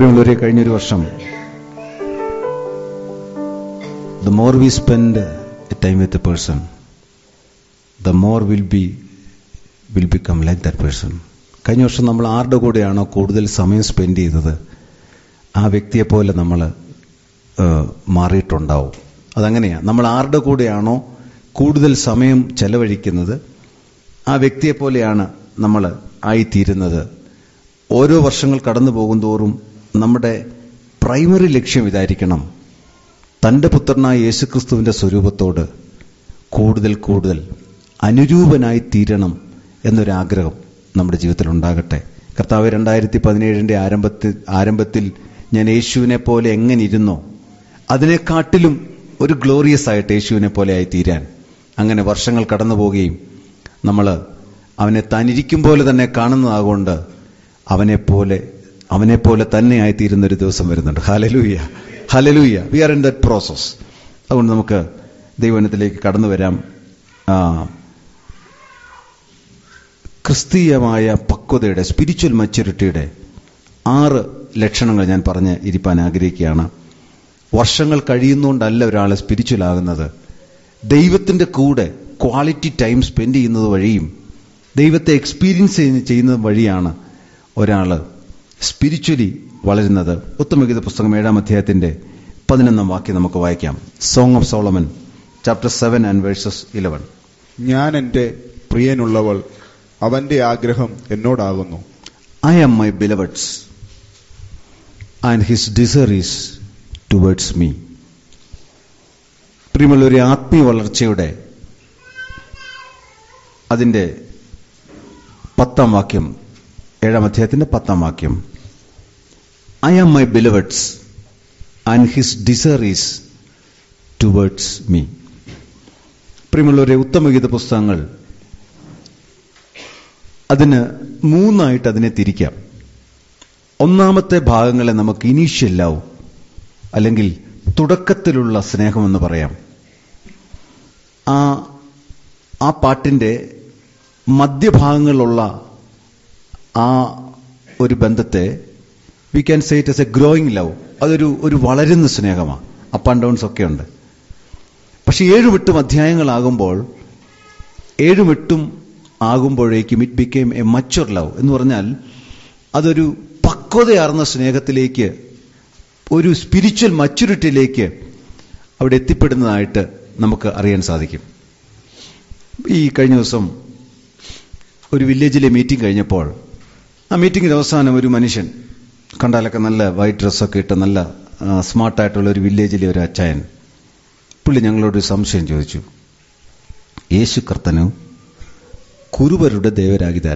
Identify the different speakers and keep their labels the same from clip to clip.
Speaker 1: പ്രിയമുള്ളവരെ കഴിഞ്ഞൊരു വർഷം the more we spend a time with a person the more will be will become like that person കഴിഞ്ഞ വർഷം നമ്മൾ ആരുടെ കൂടെയാണോ കൂടുതൽ സമയം സ്പെൻഡ് ചെയ്തത് ആ വ്യക്തിയെ പോലെ നമ്മൾ മാറിയിട്ടുണ്ടാവും അതങ്ങനെയാണ് നമ്മൾ ആരുടെ കൂടെയാണോ കൂടുതൽ സമയം ചെലവഴിക്കുന്നത് ആ വ്യക്തിയെ പോലെയാണ് നമ്മൾ ആയിത്തീരുന്നത് ഓരോ വർഷങ്ങൾ കടന്നു പോകുന്തോറും നമ്മുടെ പ്രൈമറി ലക്ഷ്യം ഇതായിരിക്കണം തൻ്റെ പുത്രനായ യേശുക്രിസ്തുവിൻ്റെ സ്വരൂപത്തോട് കൂടുതൽ കൂടുതൽ അനുരൂപനായി തീരണം എന്നൊരാഗ്രഹം നമ്മുടെ ജീവിതത്തിൽ ഉണ്ടാകട്ടെ കർത്താവ് രണ്ടായിരത്തി പതിനേഴിൻ്റെ ആരംഭത്തിൽ ആരംഭത്തിൽ ഞാൻ യേശുവിനെ പോലെ എങ്ങനെ ഇരുന്നോ അതിനെക്കാട്ടിലും ഒരു ഗ്ലോറിയസ് ആയിട്ട് യേശുവിനെ പോലെ ആയി തീരാൻ അങ്ങനെ വർഷങ്ങൾ കടന്നു പോവുകയും നമ്മൾ അവനെ താനിരിക്കും പോലെ തന്നെ കാണുന്നതാകൊണ്ട് അവനെപ്പോലെ അവനെപ്പോലെ തന്നെ ആയിത്തീരുന്ന ഒരു ദിവസം വരുന്നുണ്ട് hallelujah hallelujah we are in that process അതുകൊണ്ട് നമുക്ക് ദൈവനത്തിലേക്ക് കടന്നു വരാം ക്രിസ്തീയമായ പക്വതയുടെ സ്പിരിച്വൽ മച്യൂരിറ്റിയുടെ ആറ് ലക്ഷണങ്ങൾ ഞാൻ പറഞ്ഞ് ഇരിപ്പാൻ ആഗ്രഹിക്കുകയാണ് വർഷങ്ങൾ കഴിയുന്നുകൊണ്ടല്ല ഒരാൾ സ്പിരിച്വൽ ആകുന്നത് ദൈവത്തിന്റെ കൂടെ ക്വാളിറ്റി ടൈം സ്പെൻഡ് ചെയ്യുന്നത് വഴിയും ദൈവത്തെ എക്സ്പീരിയൻസ് ചെയ്യുന്നത് വഴിയാണ് ഒരാൾ സ്പിരിച്വലി വളരുന്നത് ഉത്തമഗീത പുസ്തകം ഏഴാം അധ്യായത്തിന്റെ പതിനൊന്നാം വാക്യം നമുക്ക് വായിക്കാം song of Solomon chapter seven and verses eleven
Speaker 2: ഞാൻ എന്റെ പ്രിയനുള്ളവൾ അവന്റെ ആഗ്രഹം എന്നോടാകുന്നു
Speaker 1: I am my beloved's and his desire is towards me പ്രിയമുള്ള ഒരു ആത്മീയ വളർച്ചയുടെ അതിന്റെ പത്താം വാക്യം ഏഴാം അധ്യായത്തിന്റെ പത്താം വാക്യം I am my beloved's and his desire is towards me പ്രിയമുള്ളവരെ ഉത്തമഗീത പുസ്തകങ്ങൾ അതിന് മൂന്നായിട്ട് അതിനെ തിരിക്കാം ഒന്നാമത്തെ ഭാഗങ്ങളെ നമുക്ക് ഇനീഷ്യൽ ലവ് അല്ലെങ്കിൽ തുടക്കത്തിലുള്ള സ്നേഹമെന്ന് പറയാം ആ ആ പാട്ടിന്റെ മധ്യഭാഗങ്ങളിലുള്ള ആ ഒരു ബന്ധത്തെ we can say it is a growing love അതൊരു ഒരു വളരുന്ന സ്നേഹമാണ് അപ്പ് ആൻഡ് ഡൗൺസ് ഒക്കെ ഉണ്ട് പക്ഷെ ഏഴും എട്ടും അധ്യായങ്ങളാകുമ്പോൾ ഏഴും എട്ടും ആകുമ്പോഴേക്കും it became a mature love എന്ന് പറഞ്ഞാൽ അതൊരു പക്വതയാർന്ന സ്നേഹത്തിലേക്ക് ഒരു സ്പിരിച്വൽ മച്യൂരിറ്റിയിലേക്ക് അവിടെ എത്തിപ്പെടുന്നതായിട്ട് നമുക്ക് അറിയാൻ സാധിക്കും ഈ കഴിഞ്ഞ ദിവസം ഒരു വില്ലേജിലെ മീറ്റിംഗ് കഴിഞ്ഞപ്പോൾ ആ മീറ്റിംഗിന് അവസാനം ഒരു മനുഷ്യൻ കണ്ടാലൊക്കെ നല്ല വൈറ്റ് ഡ്രസ്സൊക്കെ ഇട്ട് നല്ല സ്മാർട്ടായിട്ടുള്ള ഒരു വില്ലേജിലെ ഒരു അച്ചായൻ പുള്ളി ഞങ്ങളോടൊരു സംശയം ചോദിച്ചു യേശു കർത്തനു കുറുവരുടെ ദേവരാഗിതാര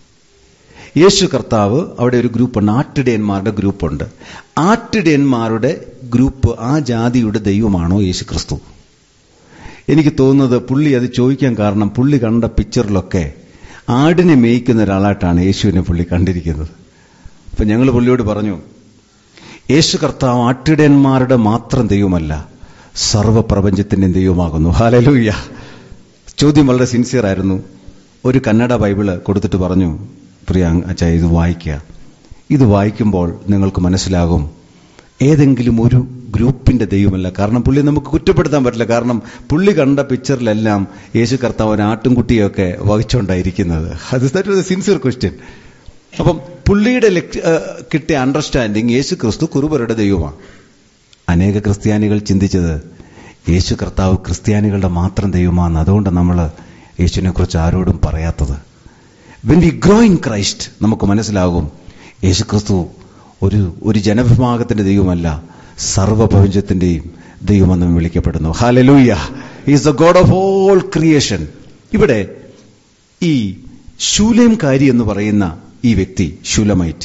Speaker 1: യേശു കർത്താവ് അവിടെ ഒരു ഗ്രൂപ്പുണ്ട് ആട്ടിടയന്മാരുടെ ഗ്രൂപ്പുണ്ട് ആട്ടിടയന്മാരുടെ ഗ്രൂപ്പ് ആ ജാതിയുടെ ദൈവമാണോ യേശു ക്രിസ്തു എനിക്ക് തോന്നുന്നത് പുള്ളി അത് ചോദിക്കാൻ കാരണം പുള്ളി കണ്ട പിക്ചറിലൊക്കെ ആടിനെ മേയ്ക്കുന്ന ഒരാളായിട്ടാണ് യേശുവിനെ പുള്ളി കണ്ടിരിക്കുന്നത് അപ്പൊ ഞങ്ങൾ പുള്ളിയോട് പറഞ്ഞു യേശു കർത്താവ് ആട്ടിടയന്മാരുടെ മാത്രം ദൈവമല്ല സർവപ്രപഞ്ചത്തിന്റെയും ദൈവമാകുന്നു ഹാലലൂയ്യ ചോദ്യം വളരെ സിൻസിയർ ആയിരുന്നു ഒരു കന്നഡ ബൈബിള് കൊടുത്തിട്ട് പറഞ്ഞു പ്രിയ അച്ഛ ഇത് വായിക്കുക ഇത് വായിക്കുമ്പോൾ നിങ്ങൾക്ക് മനസ്സിലാകും ഏതെങ്കിലും ഒരു ഗ്രൂപ്പിന്റെ ദൈവമല്ല കാരണം പുള്ളി നമുക്ക് കുറ്റപ്പെടുത്താൻ പറ്റില്ല കാരണം പുള്ളി കണ്ട പിക്ചറിലെല്ലാം യേശു കർത്താവ് ഒരു ആട്ടുംകുട്ടിയൊക്കെ വഹിച്ചുകൊണ്ടായിരിക്കുന്നത് അത് ദാറ്റ് സിൻസിയർ ക്വസ്റ്റ്യൻ അപ്പം പുള്ളിയുടെ കിട്ടിയ അണ്ടർസ്റ്റാൻഡിങ് യേശു ക്രിസ്തു കുറുബരുടെ ദൈവമാണ് അനേക ക്രിസ്ത്യാനികൾ ചിന്തിച്ചത് യേശു കർത്താവ് ക്രിസ്ത്യാനികളുടെ മാത്രം ദൈവമാണ് അതുകൊണ്ട് നമ്മൾ യേശുവിനെ കുറിച്ച് ആരോടും പറയാത്തത് when we grow in Christ നമുക്ക് മനസ്സിലാകും യേശു ക്രിസ്തു ഒരു ഒരു ജനവിഭാഗത്തിന്റെ ദൈവമല്ല സർവപ്രപഞ്ചത്തിന്റെയും ദൈവമെന്ന് വിളിക്കപ്പെടുന്നു hallelujah is the God of all creation ഇവിടെ ഈ ശൂലേംകാരി എന്ന് പറയുന്ന ഈ വ്യക്തി ശൂലമൈറ്റ്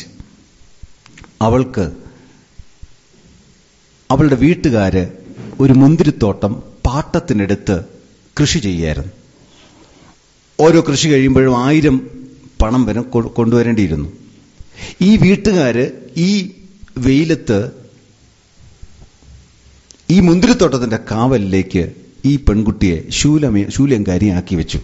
Speaker 1: അവൾക്ക് അവളുടെ വീട്ടുകാര് ഒരു മുന്തിരിത്തോട്ടം പാട്ടത്തിനെടുത്ത് കൃഷി ചെയ്യായിരുന്നു ഓരോ കൃഷി കഴിയുമ്പോഴും ആയിരം പണം വരെ കൊണ്ടുവരേണ്ടിയിരുന്നു ഈ വീട്ടുകാര് ഈ വെയിലത്ത് ഈ മുന്തിരിത്തോട്ടത്തിന്റെ കാവലിലേക്ക് ഈ പെൺകുട്ടിയെ ശൂലമേ ശൂല്യങ്കാരിയാക്കി വെച്ചു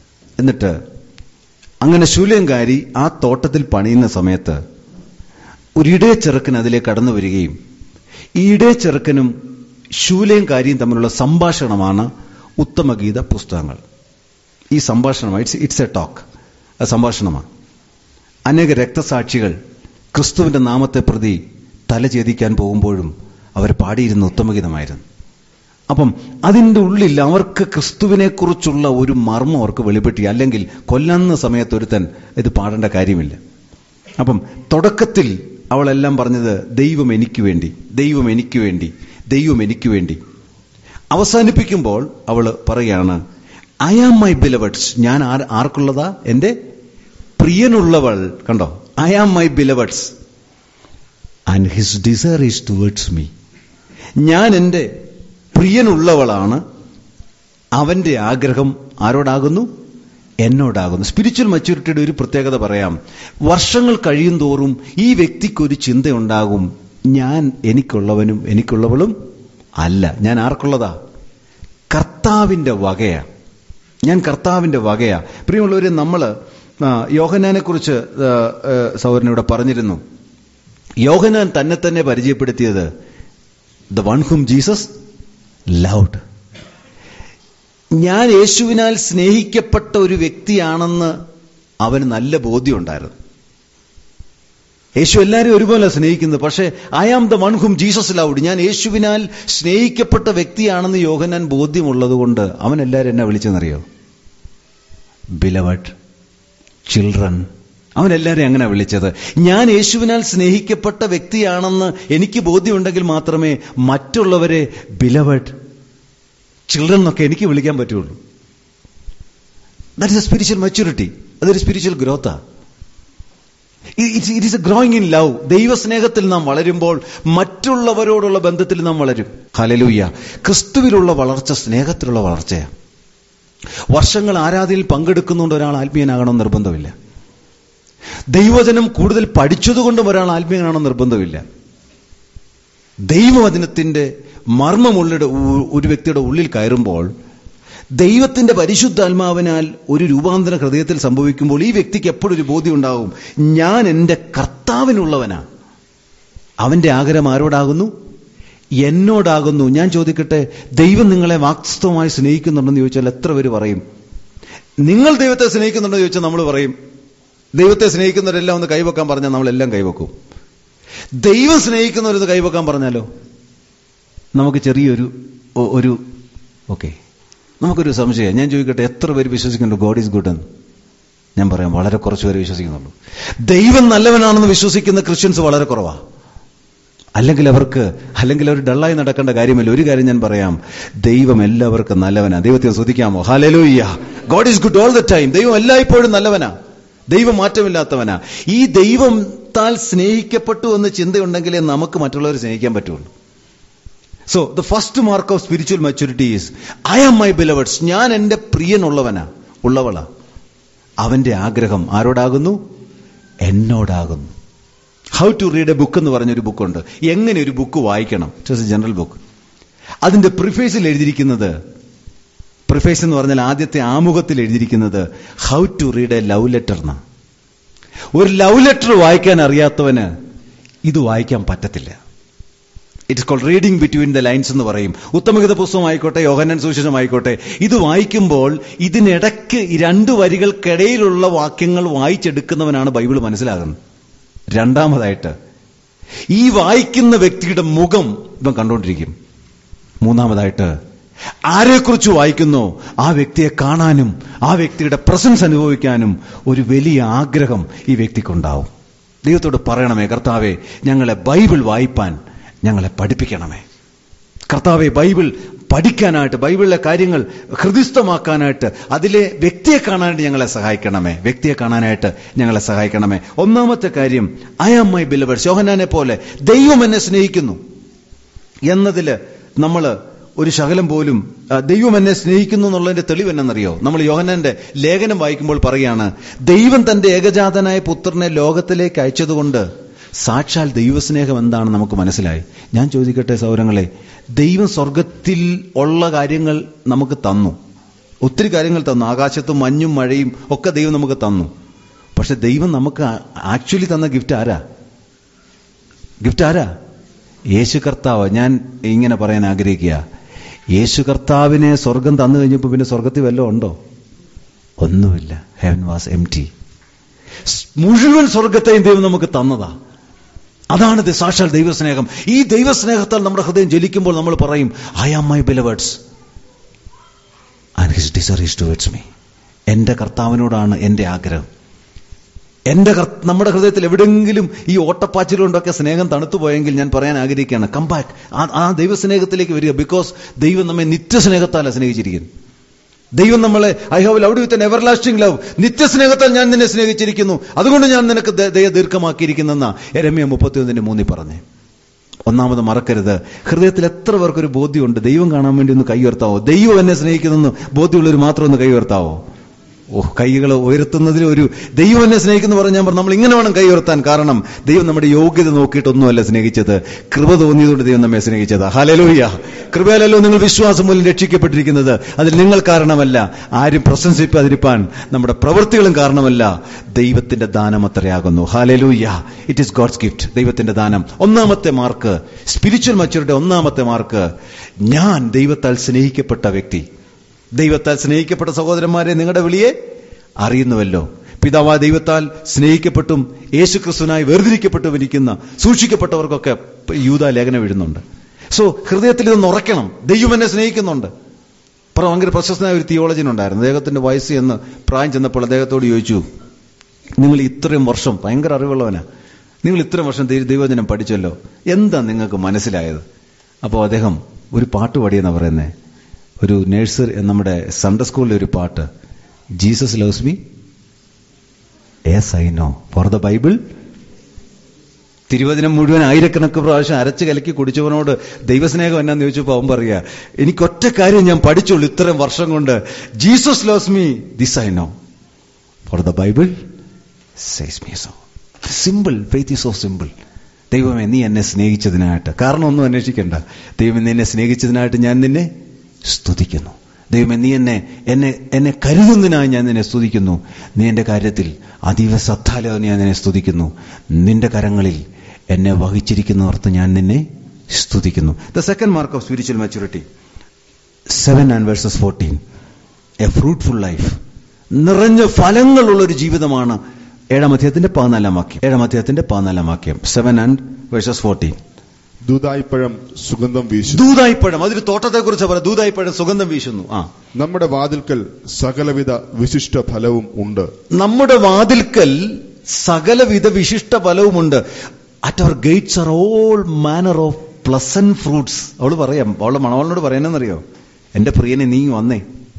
Speaker 1: എന്നിട്ട് അങ്ങനെ ശൂല്യങ്കാരി ആ തോട്ടത്തിൽ പണിയുന്ന സമയത്ത് ഒരു ഇടയച്ചെറുക്കൻ അതിലേക്ക് കടന്നു വരികയും ഈ ഇടയച്ചെറുക്കനും ശൂലയും കാര്യം തമ്മിലുള്ള സംഭാഷണമാണ് ഉത്തമഗീത പുസ്തകങ്ങൾ ഈ സംഭാഷണമാണ് ഇറ്റ്സ് ഇറ്റ്സ് എ ടോക്ക് അത് സംഭാഷണമാണ് അനേക രക്തസാക്ഷികൾ ക്രിസ്തുവിന്റെ നാമത്തെ പ്രതി തല ഛേദിക്കാൻ പോകുമ്പോഴും അവർ പാടിയിരുന്ന ഉത്തമഗീതമായിരുന്നു അപ്പം അതിൻ്റെ ഉള്ളിൽ അവർക്ക് ക്രിസ്തുവിനെ കുറിച്ചുള്ള ഒരു മർമ്മം അവർക്ക് വെളിപ്പെട്ടി അല്ലെങ്കിൽ കൊല്ലുന്ന സമയത്ത് ഒരുത്തൻ ഇത് പാടേണ്ട കാര്യമില്ല അപ്പം തുടക്കത്തിൽ അവളെല്ലാം പറഞ്ഞത് ദൈവം എനിക്ക് വേണ്ടി ദൈവം എനിക്ക് വേണ്ടി ദൈവം എനിക്ക് വേണ്ടി അവസാനിപ്പിക്കുമ്പോൾ അവൾ പറയാണ് ഐ ആം മൈ ബിലവഡ്സ് ഞാൻ ആർ ആർക്കുള്ളതാ എൻ്റെ പ്രിയനുള്ളവൾ കണ്ടോ I am my beloved's and his desire is towards me ഞാൻ എൻ്റെ പ്രിയനുള്ളവളാണ് അവന്റെ ആഗ്രഹം ആരോടാകുന്നു എന്നോടാകുന്നു സ്പിരിച്വൽ മച്യൂരിറ്റിയുടെ ഒരു പ്രത്യേകത പറയാം വർഷങ്ങൾ കഴിയും തോറും ഈ വ്യക്തിക്കൊരു ചിന്തയുണ്ടാകും ഞാൻ എനിക്കുള്ളവനും എനിക്കുള്ളവളും അല്ല ഞാൻ ആർക്കുള്ളതാ കർത്താവിന്റെ വകയാ ഞാൻ കർത്താവിന്റെ വകയാ പ്രിയമുള്ളവരെ നമ്മൾ യോഹനാനെ കുറിച്ച് സൗരനോട് പറഞ്ഞിരുന്നു യോഹനാൻ തന്നെ തന്നെ പരിചയപ്പെടുത്തിയത് the one whom Jesus loved ഞാൻ യേശുവിനാൽ സ്നേഹിക്കപ്പെട്ട ഒരു വ്യക്തിയാണെന്ന് അവന് നല്ല ബോധ്യമുണ്ടായിരുന്നു യേശു എല്ലാവരും ഒരുപോലെ സ്നേഹിക്കുന്നത് പക്ഷേ I am the one whom Jesus loved ഞാൻ യേശുവിനാൽ സ്നേഹിക്കപ്പെട്ട വ്യക്തിയാണെന്ന് യോഹനാൻ ബോധ്യമുള്ളത് കൊണ്ട് അവൻ എല്ലാവരും എന്നെ വിളിച്ചെന്നറിയോ ബിലവഡ് ചിൽഡ്രൻ അവൻ എല്ലാവരെയും അങ്ങനെ വിളിച്ചത് ഞാൻ യേശുവിനാൽ സ്നേഹിക്കപ്പെട്ട വ്യക്തിയാണെന്ന് എനിക്ക് ബോധ്യമുണ്ടെങ്കിൽ മാത്രമേ മറ്റുള്ളവരെ ബിലവഡ് ചിൽഡ്രൻ എന്നൊക്കെ എനിക്ക് വിളിക്കാൻ പറ്റുള്ളൂ that is a spiritual maturity അതൊരു സ്പിരിച്വൽ ഗ്രോത്താ it it is a growing in love ദൈവസ്നേഹത്തിൽ നാം വളരുമ്പോൾ മറ്റുള്ളവരോടുള്ള ബന്ധത്തിൽ നാം വളരും ഹലലൂയ്യ ക്രിസ്തുവിലുള്ള വളർച്ച സ്നേഹത്തിലുള്ള വളർച്ചയാണ് വർഷങ്ങൾ ആരാധനയിൽ പങ്കെടുക്കുന്നുകൊണ്ട് ഒരാൾ ആത്മീയനാകണമെന്ന് നിർബന്ധമില്ല ദൈവജനം കൂടുതൽ പഠിച്ചതുകൊണ്ടും ഒരാൾ ആത്മീയനാണെന്ന് നിർബന്ധമില്ല ദൈവവചനത്തിന്റെ മർമ്മമുള്ള ഒരു വ്യക്തിയുടെ ഉള്ളിൽ കയറുമ്പോൾ ദൈവത്തിന്റെ പരിശുദ്ധാത്മാവിനാൽ ഒരു രൂപാന്തര ഹൃദയത്തിൽ സംഭവിക്കുമ്പോൾ ഈ വ്യക്തിക്ക് എപ്പോഴും ഒരു ബോധ്യം ഉണ്ടാകും ഞാൻ എൻ്റെ കർത്താവിനുള്ളവനാ അവന്റെ ആഗ്രഹം ആരോടാകുന്നു എന്നോടാകുന്നു ഞാൻ ചോദിക്കട്ടെ ദൈവം നിങ്ങളെ വാസ്തവമായി സ്നേഹിക്കുന്നുണ്ടെന്ന് ചോദിച്ചാൽ എത്ര പേര് പറയും നിങ്ങൾ ദൈവത്തെ സ്നേഹിക്കുന്നുണ്ടെന്ന് ചോദിച്ചാൽ നമ്മൾ പറയും ദൈവത്തെ സ്നേഹിക്കുന്നവരെല്ലാം ഒന്ന് കൈവെക്കാൻ പറഞ്ഞാൽ നമ്മളെല്ലാം കൈവെക്കും ദൈവം സ്നേഹിക്കുന്നവരൊന്ന് കൈവെക്കാൻ പറഞ്ഞാലോ നമുക്ക് ചെറിയൊരു ഒരു ഓക്കെ നമുക്കൊരു സംശയം ഞാൻ ചോദിക്കട്ടെ എത്ര പേര് വിശ്വസിക്കുന്നുണ്ട് ഗോഡ് ഈസ് ഗുഡ് എന്ന് ഞാൻ പറയാം വളരെ കുറച്ച് പേര് വിശ്വസിക്കുന്നുള്ളൂ ദൈവം നല്ലവനാണെന്ന് വിശ്വസിക്കുന്ന ക്രിസ്ത്യൻസ് വളരെ കുറവാ അല്ലെങ്കിൽ അവർക്ക് അല്ലെങ്കിൽ അവർ ഡള്ളായി നടക്കേണ്ട കാര്യമല്ല ഒരു കാര്യം ഞാൻ പറയാം ദൈവം എല്ലാവർക്കും നല്ലവനാ ദൈവത്തെ ശ്രദ്ധിക്കാമോ hallelujah God is good all the time ദൈവം എല്ലായ്പ്പോഴും നല്ലവനാ ദൈവം മാറ്റമില്ലാത്തവനാ ഈ ദൈവത്താൽ സ്നേഹിക്കപ്പെട്ടു എന്ന് ചിന്തയുണ്ടെങ്കിലേ നമുക്ക് മറ്റുള്ളവരെ സ്നേഹിക്കാൻ പറ്റുള്ളൂ so the first mark of spiritual maturity is I am my beloved's ഞാൻ എൻ്റെ പ്രിയനുള്ളവനാ ഉള്ളവളാ അവന്റെ ആഗ്രഹം ആരോടാകുന്നു എന്നോടാകുന്നു how to read a book എന്ന് പറഞ്ഞൊരു ബുക്കുണ്ട് എങ്ങനെ ഒരു ബുക്ക് വായിക്കണം ഇറ്റ്സ് എ ജനറൽ ബുക്ക് അതിന്റെ പ്രിഫേസിൽ എഴുതിയിരിക്കുന്നത് പ്രിഫേസ് എന്ന് പറഞ്ഞാൽ ആദ്യത്തെ ആമുഖത്തിൽ എഴുതിയിരിക്കുന്നത് how to read a love letter എന്ന ഒരു ലവ് ലെറ്റർ വായിക്കാൻ അറിയാത്തവന് ഇത് വായിക്കാൻ പറ്റത്തില്ല it's call reading between the lines എന്ന് പറയും ഉത്തമഗീത പുസ്തകം ആയിക്കോട്ടെ യോഹനൻ സുവിശേഷം ആയിക്കോട്ടെ ഇത് വായിക്കുമ്പോൾ ഇതിനിടയ്ക്ക് ഈ രണ്ട് വരികൾക്കിടയിലുള്ള വാക്യങ്ങൾ വായിച്ചെടുക്കുന്നവനാണ് ബൈബിൾ മനസ്സിലാകുന്നത് രണ്ടാമതായിട്ട് ഈ വായിക്കുന്ന വ്യക്തിയുടെ മുഖം ഇവൻ കണ്ടുകൊണ്ടിരിക്കും മൂന്നാമതായിട്ട് ആരെക്കുറിച്ച് വായിക്കുന്നോ ആ വ്യക്തിയെ കാണാനും ആ വ്യക്തിയുടെ പ്രസൻസ് അനുഭവിക്കാനും ഒരു വലിയ ആഗ്രഹം ഈ വ്യക്തിക്കുണ്ടാവും ദൈവത്തോട് പറയണമേ കർത്താവെ ഞങ്ങളെ ബൈബിൾ വായിപ്പാൻ ഞങ്ങളെ പഠിപ്പിക്കണമേ കർത്താവെ ബൈബിൾ പഠിക്കാനായിട്ട് ബൈബിളിലെ കാര്യങ്ങൾ ഹൃദിസ്ഥമാക്കാനായിട്ട് അതിലെ വ്യക്തിയെ കാണാനായിട്ട് ഞങ്ങളെ സഹായിക്കണമേ വ്യക്തിയെ കാണാനായിട്ട് ഞങ്ങളെ സഹായിക്കണമേ ഒന്നാമത്തെ കാര്യം ഐ ആം മൈ ബിലവർ ശോഹനാനെ പോലെ ദൈവം എന്നെ സ്നേഹിക്കുന്നു എന്നതിൽ നമ്മൾ ഒരു ശകലം പോലും ദൈവം എന്നെ സ്നേഹിക്കുന്നു എന്നുള്ളതിന്റെ തെളിവ് എന്നറിയോ നമ്മൾ യോഹനാന്റെ ലേഖനം വായിക്കുമ്പോൾ പറയാണ് ദൈവം തന്റെ ഏകജാതനായ പുത്രനെ ലോകത്തിലേക്ക് അയച്ചതുകൊണ്ട് സാക്ഷാൽ ദൈവസ്നേഹം എന്താണെന്ന് നമുക്ക് മനസ്സിലായി ഞാൻ ചോദിക്കട്ടെ സൗരങ്ങളെ ദൈവം സ്വർഗത്തിൽ ഉള്ള കാര്യങ്ങൾ നമുക്ക് തന്നു ഒത്തിരി കാര്യങ്ങൾ തന്നു ആകാശത്തും മഞ്ഞും മഴയും ഒക്കെ ദൈവം നമുക്ക് തന്നു പക്ഷെ ദൈവം നമുക്ക് ആക്ച്വലി തന്ന ഗിഫ്റ്റ് ആരാ ഗിഫ്റ്റ് ആരാ യേശു കർത്താവ് ഞാൻ ഇങ്ങനെ പറയാൻ ആഗ്രഹിക്കുക യേശു കർത്താവിനെ സ്വർഗം തന്നു കഴിഞ്ഞപ്പോൾ പിന്നെ സ്വർഗത്തിൽ വല്ലതും ഉണ്ടോ ഒന്നുമില്ല ഹെവൻ വാസ് എം ടി മുഴുവൻ സ്വർഗത്തെയും ദൈവം നമുക്ക് തന്നതാ അതാണ് ദി സാക്ഷാൽ ദൈവസ്നേഹം ഈ ദൈവസ്നേഹത്താൽ നമ്മുടെ ഹൃദയം ജ്വലിക്കുമ്പോൾ നമ്മൾ പറയും I am my beloved's and his desire is towards me എന്റെ കർത്താവിനോടാണ് എന്റെ ആഗ്രഹം എന്റെ കർ- നമ്മുടെ ഹൃദയത്തിൽ എവിടെയെങ്കിലും ഈ ഓട്ടപ്പാച്ചിലുകൊണ്ടൊക്കെ സ്നേഹം തണുത്തു പോയെങ്കിൽ ഞാൻ പറയാൻ ആഗ്രഹിക്കുകയാണ് കം ബാക്ക് ആ ദൈവസ്നേഹത്തിലേക്ക് വരിക ബിക്കോസ് ദൈവം നമ്മെ നിത്യസ്നേഹത്താലാണ് സ്നേഹിച്ചിരിക്കുന്നത് ദൈവം നമ്മളെ I have love with an ever lasting love നിത്യസ്നേഹത്താൽ ഞാൻ നിന്നെ സ്നേഹിച്ചിരിക്കുന്നു അതുകൊണ്ട് ഞാൻ നിനക്ക് ദ- ദയ ദീർഘമാക്കിയിരിക്കുന്നെന്ന എരമ്യ മുപ്പത്തിയൊന്നിന്റെ മൂന്നി പറഞ്ഞേ ഒന്നാമത് മറക്കരുത് ഹൃദയത്തിൽ എത്ര പേർക്കൊരു ബോധ്യമുണ്ട് ദൈവം കാണാൻ വേണ്ടി ഒന്ന് കൈ ഉയർത്താവോ ദൈവം എന്നെ സ്നേഹിക്കുന്നു ബോധ്യമുള്ളവർ മാത്രം ഒന്ന് കൈ ഉയർത്താവോ ഓ കൈകൾ ഉയർത്തുന്നതിൽ ഒരു ദൈവം എന്നെ സ്നേഹിക്കുന്നു പറഞ്ഞ് ഞാൻ പറഞ്ഞു നമ്മൾ ഇങ്ങനെ വേണം കൈ ഉയർത്താൻ കാരണം ദൈവം നമ്മുടെ യോഗ്യത നോക്കിയിട്ടൊന്നുമല്ല സ്നേഹിച്ചത് കൃപ തോന്നിയതുകൊണ്ട് ദൈവം നമ്മെ സ്നേഹിച്ചത് ഹലലൂയ കൃപയാലല്ലോ നിങ്ങൾ വിശ്വാസം മൂലം രക്ഷിക്കപ്പെട്ടിരിക്കുന്നത് അതിൽ നിങ്ങൾ കാരണമല്ല ആരും പ്രശംസിക്കാതിരിപ്പാൻ നമ്മുടെ പ്രവൃത്തികളും കാരണമല്ല ദൈവത്തിന്റെ ദാനം അത്രയാകുന്നു hallelujah it is God's gift ദൈവത്തിന്റെ ദാനം ഒന്നാമത്തെ മാർക്ക് സ്പിരിച്വൽ മച്ചുരുടെ ഒന്നാമത്തെ മാർക്ക് ഞാൻ ദൈവത്താൽ സ്നേഹിക്കപ്പെട്ട വ്യക്തി ദൈവത്താൽ സ്നേഹിക്കപ്പെട്ട സഹോദരന്മാരെ നിങ്ങളുടെ വിളിയെ അറിയുന്നുവല്ലോ പിതാവായ ദൈവത്താൽ സ്നേഹിക്കപ്പെട്ടും യേശുക്രിസ്തുവിനായി വേർതിരിക്കപ്പെട്ടും ഇരിക്കുന്ന സൂക്ഷിക്കപ്പെട്ടവർക്കൊക്കെ യൂത ലേഖനം എഴുതുന്നുണ്ട് സോ ഹൃദയത്തിൽ ഇതൊന്ന് ഉറക്കണം ദൈവം എന്നെ സ്നേഹിക്കുന്നുണ്ട് അപ്പുറം ഭയങ്കര പ്രശസ്തനായ ഒരു തിയോളജൻ ഉണ്ടായിരുന്നു അദ്ദേഹത്തിന്റെ വയസ്സ് എന്ന് പ്രായം ചെന്നപ്പോൾ അദ്ദേഹത്തോട് ചോദിച്ചു നിങ്ങൾ ഇത്രയും വർഷം ഭയങ്കര അറിവുള്ളവനാ നിങ്ങൾ ഇത്രയും വർഷം ദൈ- ദൈവവചനം പഠിച്ചല്ലോ എന്താ നിങ്ങൾക്ക് മനസ്സിലായത് അപ്പോൾ അദ്ദേഹം ഒരു പാട്ട് പാടിയെന്നാ പറയുന്നത് ഒരു നേഴ്സറി നമ്മുടെ സൺഡേ സ്കൂളിലെ ഒരു പാട്ട് Jesus loves me this I know for the Bible തിരുവചനം മുഴുവൻ ആയിരക്കണക്ക് പ്രാവശ്യം അരച്ച് കലക്കി കുടിച്ചവനോട് ദൈവസ്നേഹം എന്നാന്ന് ചോദിച്ചപ്പോൾ അവൻ പറയുക എനിക്കൊറ്റ കാര്യം ഞാൻ പഠിച്ചുള്ളൂ ഇത്രയും വർഷം കൊണ്ട് Jesus loves me this I know for the Bible says me so simple faith is so simple ദൈവമേ നീ എന്നെ സ്നേഹിച്ചതിനായിട്ട് കാരണം ഒന്നും അന്വേഷിക്കണ്ട ദൈവം നിന്നെ സ്നേഹിച്ചതിനായിട്ട് ഞാൻ നിന്നെ സ്തുതിക്കുന്നു ദൈവമേ നീ എന്നെ എന്നെ എന്നെ കരുതുന്നതിനായി ഞാൻ നിന്നെ സ്തുതിക്കുന്നു നീ എന്റെ കാര്യത്തിൽ അതീവ ശ്രദ്ധാലോ ഞാൻ നിന്നെ സ്തുതിക്കുന്നു നിന്റെ കരങ്ങളിൽ എന്നെ വഹിച്ചിരിക്കുന്നവർക്ക് ഞാൻ നിന്നെ സ്തുതിക്കുന്നു the second mark of spiritual maturity seven and verses fourteen a fruitful life നിറഞ്ഞ ഫലങ്ങളുള്ള ഒരു ജീവിതമാണ് ഏഴാം അധ്യായത്തിന്റെ പതിനാലാം വാക്യം ഏഴാം അധ്യായത്തിന്റെ പതിനാലാം വാക്യം സെവൻ ആൻഡ് വേഴ്സസ് ഫോർട്ടീൻ
Speaker 2: ദൂതായിപ്പഴം സുഗന്ധം വീശുന്നു
Speaker 1: ദൂതായിപ്പഴം അതൊരു തോട്ടത്തെക്കുറിച്ച് പറയാം ദൂതായിപ്പഴം സുഗന്ധം വീശുന്നു ആ
Speaker 2: നമ്മുടെ വാതിൽക്കൽ സകലവിധ വിശിഷ്ട ഫലവും ഉണ്ട്
Speaker 1: നമ്മുടെ വാതിൽക്കൽ സകലവിധ വിശിഷ്ട ഫലവുമുണ്ട് at our gates are all manner of pleasant fruits അവള് പറയാം അവളുടെ മണവാളിനോട് പറയാനെന്നറിയോ എന്റെ പ്രിയനെ നീ വന്നേ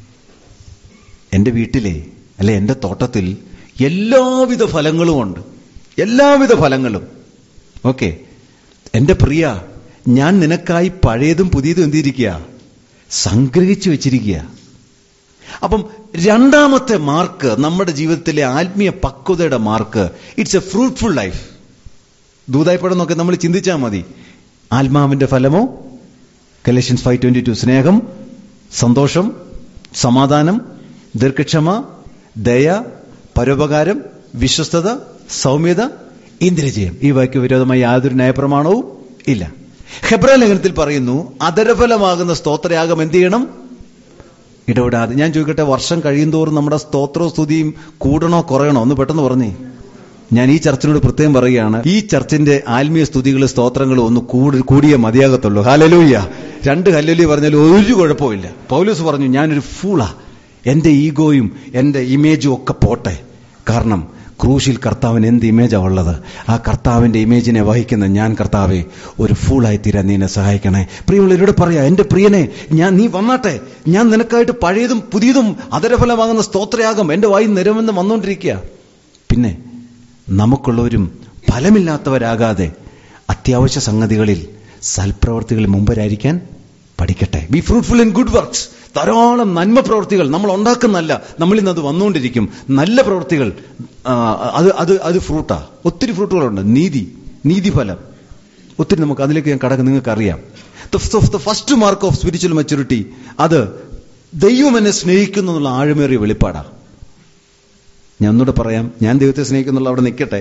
Speaker 1: എന്റെ വീട്ടിലെ അല്ലെ എന്റെ തോട്ടത്തിൽ എല്ലാവിധ ഫലങ്ങളും ഉണ്ട് എല്ലാവിധ ഫലങ്ങളും ഓക്കെ എന്റെ പ്രിയ ഞാൻ നിനക്കായി പഴയതും പുതിയതും എന്തിരിക്കുക സംഗ്രഹിച്ചു വെച്ചിരിക്കുക അപ്പം രണ്ടാമത്തെ മാർക്ക് നമ്മുടെ ജീവിതത്തിലെ ആത്മീയ പക്വതയുടെ mark it's a fruitful life ദൂതായിപ്പഴം നോക്കി നമ്മൾ ചിന്തിച്ചാൽ മതി ആത്മാവിന്റെ ഫലമോ കലേഷ്യൻസ് ഫൈവ് ട്വന്റി ടു സ്നേഹം സന്തോഷം സമാധാനം ദീർഘക്ഷമ ദയ പരോപകാരം വിശ്വസ്തത സൗമ്യത ഇന്ദ്രജയം ഈ വാക്യ വിരോധമായി യാതൊരു ന്യായപ്രമാണവും ഇല്ല ഹെബ്ര ലേഖനത്തിൽ പറയുന്നു അതരഫലമാകുന്ന സ്തോത്രയാഗം എന്ത് ചെയ്യണം ഇടപെടാതെ ഞാൻ ചോദിക്കട്ടെ വർഷം കഴിയുന്തോറും നമ്മുടെ സ്തോത്രവും സ്തുതിയും കൂടണോ കുറയണോ ഒന്ന് പെട്ടെന്ന് പറഞ്ഞേ ഞാൻ ഈ ചർച്ചിനോട് പ്രത്യേകം പറയുകയാണ് ഈ ചർച്ചിന്റെ ആത്മീയ സ്തുതികളും സ്തോത്രങ്ങളും ഒന്ന് കൂടി കൂടിയേ മതിയാകത്തുള്ളൂ ഹലലൂയ്യ രണ്ട് ഹല്ലലി പറഞ്ഞാൽ ഒരു കുഴപ്പമില്ല പൗലൂസ് പറഞ്ഞു ഞാനൊരു ഫൂളാ എന്റെ ഈഗോയും എന്റെ ഇമേജും ഒക്കെ പോട്ടെ കാരണം ക്രൂശിൽ കർത്താവിന് എന്ത് ഇമേജാ ഉള്ളത് ആ കർത്താവിന്റെ ഇമേജിനെ വഹിക്കുന്ന ഞാൻ കർത്താവെ ഒരു ഫൂളായി തീരാൻ നീ എന്നെ സഹായിക്കണേ പ്രിയമുള്ളവരോട് പറയാ എന്റെ പ്രിയനെ ഞാൻ നീ വന്നാട്ടെ ഞാൻ നിനക്കായിട്ട് പഴയതും പുതിയതും അതരഫലമാകുന്ന സ്തോത്രയാഗം എന്റെ വായി നിരമെന്ന് വന്നുകൊണ്ടിരിക്കുക പിന്നെ നമുക്കുള്ളവരും ഫലമില്ലാത്തവരാകാതെ അത്യാവശ്യ സംഗതികളിൽ സൽപ്രവർത്തികളിൽ മുമ്പരായിരിക്കാൻ പഠിക്കട്ടെ be fruitful in good works ധാരാളം നന്മ പ്രവൃത്തികൾ നമ്മൾ ഉണ്ടാക്കുന്നല്ല നമ്മളിൽ നിന്ന് അത് വന്നുകൊണ്ടിരിക്കും നല്ല പ്രവൃത്തികൾ ആ, അത് അത് അത് ഫ്രൂട്ടാ ഒത്തിരി ഫ്രൂട്ടുകളുണ്ട് നീതി നീതിഫലം ഒത്തിരി നമുക്ക് അതിലേക്ക് ഞാൻ കടക്ക് നിങ്ങൾക്ക് അറിയാം the first mark of spiritual maturity അത് ദൈവം എന്നെ സ്നേഹിക്കുന്നു എന്നുള്ള ആഴമേറിയ വെളിപ്പാടാ ഞാൻ ഒന്നുകൂടെ പറയാം ഞാൻ ദൈവത്തെ സ്നേഹിക്കുന്നുള്ള അവിടെ നിൽക്കട്ടെ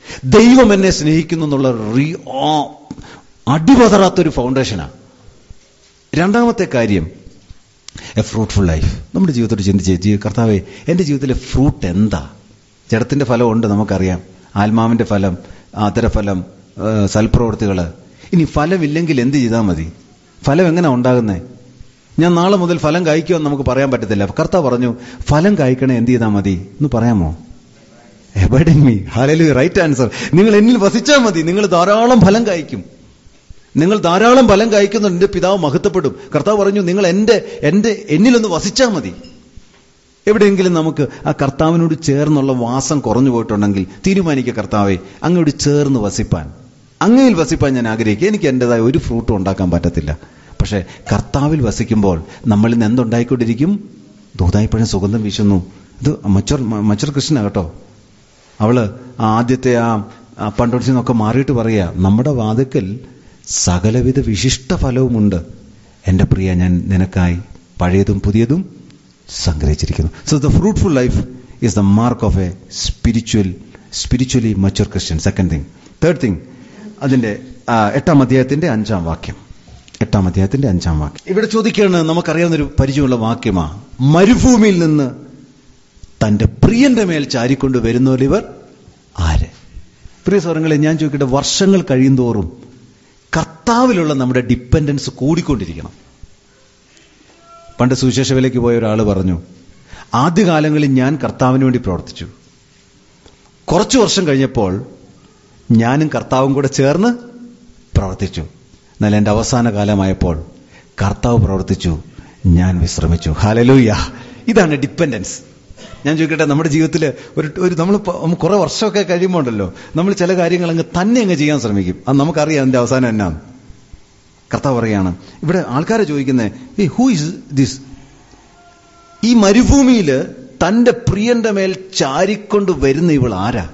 Speaker 1: ദൈവം എന്നെ സ്നേഹിക്കുന്നു എന്നുള്ള റീ ആ അടിപതറാത്തൊരു ഫൗണ്ടേഷനാണ് രണ്ടാമത്തെ കാര്യം എ ഫ്രൂട്ട്ഫുൾ ലൈഫ് നമ്മുടെ ജീവിതത്തോട് ചിന്തിച്ച് ജീ- കർത്താവെ എൻ്റെ ജീവിതത്തിലെ ഫ്രൂട്ട് എന്താ ജഡത്തിന്റെ ഫലമുണ്ട് നമുക്കറിയാം ആത്മാവിന്റെ ഫലം ആദരഫലം ആ, സൽപ്രവൃത്തികൾ ഇനി ഫലമില്ലെങ്കിൽ എന്ത് ചെയ്താൽ മതി ഫലം എങ്ങനെ ഉണ്ടാകുന്നേ ഞാൻ നാളെ മുതൽ ഫലം കായ്ക്കുമെന്ന് നമുക്ക് പറയാൻ പറ്റത്തില്ല കർത്താവ് പറഞ്ഞു ഫലം കായ്ക്കണേ എന്ത് ചെയ്താൽ മതി എന്ന് പറയാമോ എബഡിൻ മീ ഹാലലു റൈറ്റ് ആൻസർ നിങ്ങൾ എന്നിൽ വസിച്ചാൽ മതി നിങ്ങൾ ധാരാളം ഫലം കായ്ക്കും നിങ്ങൾ ധാരാളം ഫലം കായ്ക്കുന്നുണ്ട് എന്റെ പിതാവ് മഹത്വപ്പെടും കർത്താവ് പറഞ്ഞു നിങ്ങൾ എന്റെ എന്റെ എന്നിലൊന്ന് വസിച്ചാൽ മതി എവിടെയെങ്കിലും നമുക്ക് ആ കർത്താവിനോട് ചേർന്നുള്ള വാസം കുറഞ്ഞു പോയിട്ടുണ്ടെങ്കിൽ തീരുമാനിക്കുക കർത്താവെ അങ്ങോട്ട് ചേർന്ന് വസിപ്പാൻ അങ്ങയിൽ വസിപ്പാൻ ഞാൻ ആഗ്രഹിക്കുക എനിക്ക് എന്റേതായ ഒരു ഫ്രൂട്ടും ഉണ്ടാക്കാൻ പറ്റത്തില്ല പക്ഷെ കർത്താവിൽ വസിക്കുമ്പോൾ നമ്മളിൽ നിന്ന് എന്തുണ്ടായിക്കൊണ്ടിരിക്കും ദൂതായിപ്പഴം സുഗന്ധം വീശുന്നു ഇത് മച്ചർ മച്ചർ കൃഷ്ണ കേട്ടോ അവള് ആ ആദ്യത്തെ ആ ആ പണ്ടൊടിച്ചിൽ നിന്നൊക്കെ മാറിയിട്ട് പറയാ നമ്മുടെ വാതുക്കൽ സകലവിധ വിശിഷ്ട ഫലവുമുണ്ട് എന്റെ പ്രിയ ഞാൻ നിനക്കായി പഴയതും പുതിയതും സംഗ്രഹിച്ചിരിക്കുന്നു so the fruitful life is the mark of a spiritual spiritually mature Christian second thing third thing അതിന്റെ ആ, എട്ടാം അധ്യായത്തിന്റെ അഞ്ചാം വാക്യം എട്ടാം അധ്യായത്തിന്റെ അഞ്ചാം വാക്യം ഇവിടെ ചോദിക്കുകയാണ് നമുക്കറിയാവുന്ന ഒരു പരിചയമുള്ള വാക്യമാ മരുഭൂമിയിൽ നിന്ന് തന്റെ പ്രിയന്റെ മേൽ ചാരിക്കൊണ്ട് വരുന്നവരിവർ ആര് പ്രിയ സ്വരങ്ങളെ ഞാൻ ചോദിക്കട്ടെ വർഷങ്ങൾ കഴിയുന്തോറും കർത്താവിലുള്ള നമ്മുടെ ഡിപ്പെൻഡൻസ് കൂടിക്കൊണ്ടിരിക്കണം പണ്ട് സുവിശേഷ വിലയ്ക്ക് പോയ ഒരാൾ പറഞ്ഞു ആദ്യകാലങ്ങളിൽ ഞാൻ കർത്താവിന് വേണ്ടി പ്രവർത്തിച്ചു കുറച്ചു വർഷം കഴിഞ്ഞപ്പോൾ ഞാനും കർത്താവും കൂടെ ചേർന്ന് പ്രവർത്തിച്ചു എന്നാൽ എൻ്റെ അവസാന കാലമായപ്പോൾ കർത്താവ് പ്രവർത്തിച്ചു ഞാൻ വിശ്രമിച്ചു ഹാലലൂയ ഇതാണ് ഡിപ്പെൻഡൻസ് ഞാൻ ചോദിക്കട്ടെ നമ്മുടെ ജീവിതത്തിൽ ഒരു ഒരു നമ്മൾ കുറെ വർഷമൊക്കെ കഴിയുമ്പോൾ ഉണ്ടല്ലോ നമ്മൾ ചില കാര്യങ്ങൾ അങ്ങ് തന്നെ അങ്ങ് ചെയ്യാൻ ശ്രമിക്കും അത് നമുക്കറിയാം അതിന്റെ അവസാനം എന്നാണ് കർത്താവ് പറയാണ് ഇവിടെ ആൾക്കാരെ ചോദിക്കുന്നത് ഏ ഹൂ ഇസ് ദിസ് ഈ മരുഭൂമിയിൽ തന്റെ പ്രിയന്റെ മേൽ ചാരിക്കൊണ്ട് വരുന്ന ഇവൾ ആരാ